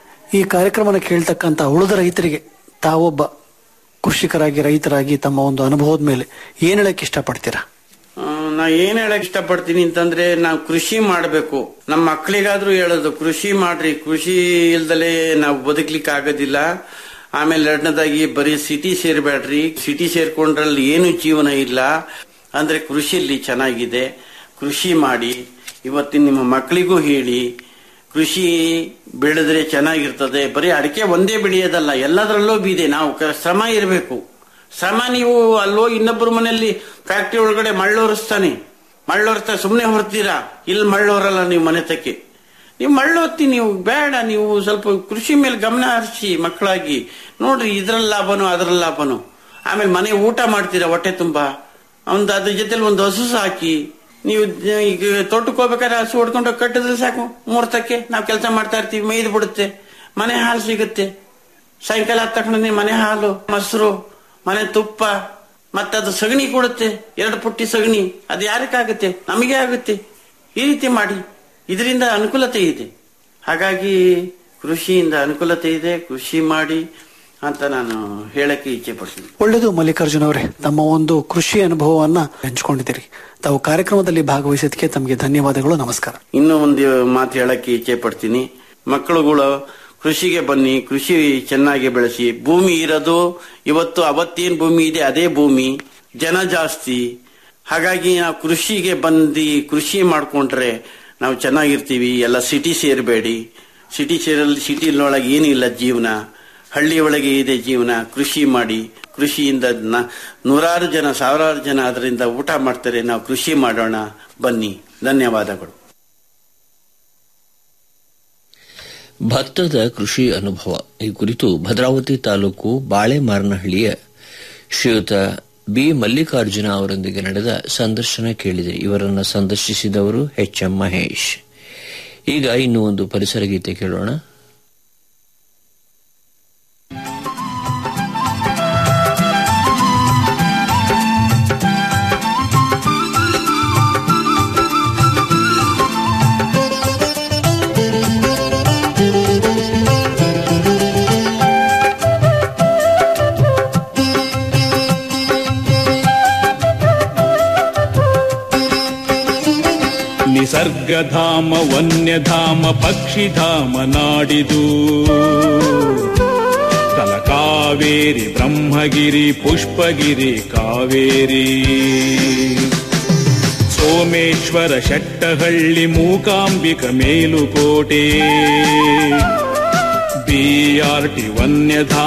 ಈ ಕಾರ್ಯಕ್ರಮನ ಕೇಳ್ತಕ್ಕಂತ ಉಳಿದ ರೈತರಿಗೆ ತಾವೊಬ್ಬ ಕೃಷಿಕರಾಗಿ ರೈತರಾಗಿ ತಮ್ಮ ಒಂದು ಅನುಭವದ ಮೇಲೆ ಏನ್ ಹೇಳಕ್ ಇಷ್ಟಪಡ್ತೀರಾ ಆ, ನಾ ಏನ್ ಹೇಳಕ್ ಇಷ್ಟಪಡ್ತೀನಿ ಅಂತಂದ್ರೆ ನಾವು ಕೃಷಿ ಮಾಡಬೇಕು ನಮ್ಮ ಮಕ್ಕಳಿಗಾದ್ರೂ ಹೇಳೋದು ಕೃಷಿ ಮಾಡ್ರಿ ಕೃಷಿ ಇಲ್ದಲೆ ನಾವು ಬದುಕ್ಲಿಕ್ಕೆ ಆಗೋದಿಲ್ಲ ಆಮೇಲೆ ಎರಡನೇದಾಗಿ ಬರೀ ಸಿಟಿ ಸೇರ್ಬೇಡ್ರಿ ಸಿಟಿ ಸೇರ್ಕೊಂಡ್ರಲ್ಲಿ ಏನು ಜೀವನ ಇಲ್ಲ ಅಂದ್ರೆ ಕೃಷಿಯಲ್ಲಿ ಚೆನ್ನಾಗಿದೆ ಕೃಷಿ ಮಾಡಿ ಇವತ್ತಿನ ನಿಮ್ಮ ಮಕ್ಕಳಿಗೂ ಹೇಳಿ ಕೃಷಿ ಬೆಳೆದ್ರೆ ಚೆನ್ನಾಗಿರ್ತದೆ ಬರೀ ಅಡಿಕೆ ಒಂದೇ ಬೆಳೆಯೋದಲ್ಲ ಎಲ್ಲದರಲ್ಲೂ ಬೀದೆ ನಾವು ಕ- ಶ್ರಮ ಇರಬೇಕು ಶ್ರಮ ನೀವು ಅಲ್ಲೋ ಇನ್ನೊಬ್ಬರ ಮನೆಯಲ್ಲಿ ಫ್ಯಾಕ್ಟ್ರಿ ಒಳಗಡೆ ಮಳ್ಳೋರಿಸ್ತಾನೆ ಮಳ್ಳೋರಿಸ್ತಾ ಸುಮ್ಮನೆ ಹೊರ್ತೀರಾ ಇಲ್ಲಿ ಮಳ್ಳೋರಲ್ಲ ನೀವು ಮನೆ ತಕ್ಕೆ ನೀವು ಮಳ್ಳೋತ್ತಿ ನೀವು ಬೇಡ ನೀವು ಸ್ವಲ್ಪ ಕೃಷಿ ಮೇಲೆ ಗಮನ ಹರಿಸಿ ಮಕ್ಕಳಾಗಿ ನೋಡ್ರಿ ಇದ್ರಲ್ಲಿ ಲಾಭನು ಅದ್ರಲ್ಲಿ ಲಾಭನು ಆಮೇಲೆ ಮನೆ ಊಟ ಮಾಡ್ತೀರಾ ಹೊಟ್ಟೆ ತುಂಬಾ ಒಂದು ಅದ್ರ ಜೊತೆಲಿ ಒಂದು ಹಸು ಸಾಕಿ ನೀವು ಜ- ಈಗ ತೋಟಕ್ಕೆ ಹೋಗ್ಬೇಕಾದ್ರೆ ಹಸು ಹೊಡ್ಕೊಂಡು ಹೋಗ್ ಕಟ್ಟಿದ್ರೆ ಸಾಕು ಮುಹೂರ್ತಕ್ಕೆ ನಾವು ಕೆಲಸ ಮಾಡ್ತಾ ಇರ್ತೀವಿ ಮೇಯ್ದು ಬಿಡುತ್ತೆ ಮನೆ ಹಾಲು ಸಿಗುತ್ತೆ ಸಾಯಂಕಾಲ ಆದ ತಕ್ಷಣ ಮನೆ ಹಾಲು ಮೊಸರು ಮನೆ ತುಪ್ಪ ಮತ್ತದು ಸಗಣಿ ಕೊಡುತ್ತೆ ಎರಡು ಪುಟ್ಟಿ ಸಗಣಿ ಅದು ಯಾರಕ್ಕಾಗುತ್ತೆ ನಮಗೆ ಆಗುತ್ತೆ ಈ ರೀತಿ ಮಾಡಿ ಇದರಿಂದ ಅನುಕೂಲತೆ ಇದೆ ಹಾಗಾಗಿ ಕೃಷಿಯಿಂದ ಅನುಕೂಲತೆ ಇದೆ ಕೃಷಿ ಮಾಡಿ ಅಂತ ನಾನು ಹೇಳಕ್ಕೆ ಇಚ್ಛೆ ಪಡ್ತೀನಿ ಒಳ್ಳೆಯದು ಮಲ್ಲಿಕಾರ್ಜುನ್ ಅವರೇ ತಮ್ಮ ಒಂದು ಕೃಷಿ ಅನುಭವವನ್ನ ಹಂಚಿಕೊಂಡಿದ್ದೀರಿ ತಾವು ಕಾರ್ಯಕ್ರಮದಲ್ಲಿ ಭಾಗವಹಿಸಿದ್ದಕ್ಕೆ ತಮಗೆ ಧನ್ಯವಾದಗಳು ನಮಸ್ಕಾರ ಇನ್ನೂ ಒಂದು ಮಾತು ಹೇಳಕ್ಕೆ ಇಚ್ಛೆ ಪಡ್ತೀನಿ ಮಕ್ಕಳುಗಳು ಕೃಷಿಗೆ ಬನ್ನಿ ಕೃಷಿ ಚೆನ್ನಾಗಿ ಬೆಳೆಸಿ ಭೂಮಿ ಇರೋದು ಇವತ್ತು ಅವತ್ತೇನ್ ಭೂಮಿ ಇದೆ ಅದೇ ಭೂಮಿ ಜನ ಜಾಸ್ತಿ ಹಾಗಾಗಿ ನಾವು ಕೃಷಿಗೆ ಬಂದು ಕೃಷಿ ಮಾಡ್ಕೊಂಡ್ರೆ ನಾವು ಚೆನ್ನಾಗಿರ್ತೀವಿ ಎಲ್ಲ ಸಿಟಿ ಸೇರಬೇಡಿ ಸಿಟಿ ಸೇರಲ್ಲಿ ಸಿಟಿ ಒಳಗೆ ಏನಿಲ್ಲ ಜೀವನ ಹಳ್ಳಿ ಒಳಗೆ ಇದೆ ಜೀವನ ಕೃಷಿ ಮಾಡಿ ಕೃಷಿಯಿಂದ ನ- ನೂರಾರು ಜನ ಸಾವಿರಾರು ಜನ ಅದರಿಂದ ಊಟ ಮಾಡ್ತಾರೆ ನಾವು ಕೃಷಿ ಮಾಡೋಣ ಬನ್ನಿ ಧನ್ಯವಾದಗಳು ಭತ್ತದ ಕೃಷಿ ಅನುಭವ ಈ ಕುರಿತು ಭದ್ರಾವತಿ ತಾಲೂಕು ಬಾಳೆಮಾರನಹಳ್ಳಿಯ ಶ್ರೀಯುತ ಬಿ ಮಲ್ಲಿಕಾರ್ಜುನ ಅವರೊಂದಿಗೆ ನಡೆದ ಸಂದರ್ಶನ ಕೇಳಿದೆ ಇವರನ್ನು ಸಂದರ್ಶಿಸಿದವರು ಎಚ್ ಎಂ ಮಹೇಶ್ ಈಗ ಇನ್ನು ಒಂದು ಪರಿಸರ ಗೀತೆ ಕೇಳೋಣ ನಿಸರ್ಗಧಾಮ ವನ್ಯಧಾಮ ಪಕ್ಷಿಧಾಮ ನಾಡಿದು ತಲಕಾವೇರಿ ಬ್ರಹ್ಮಗಿರಿ ಪುಷ್ಪಗಿರಿ ಕಾವೇರಿ ಸೋಮೇಶ್ವರ ಶೆಟ್ಟಹಳ್ಳಿ ಮೂಕಾಂಬಿಕ ಮೇಲುಕೋಟೆ ಬಿಆರ್ಟಿ ವನ್ಯಧಾಮ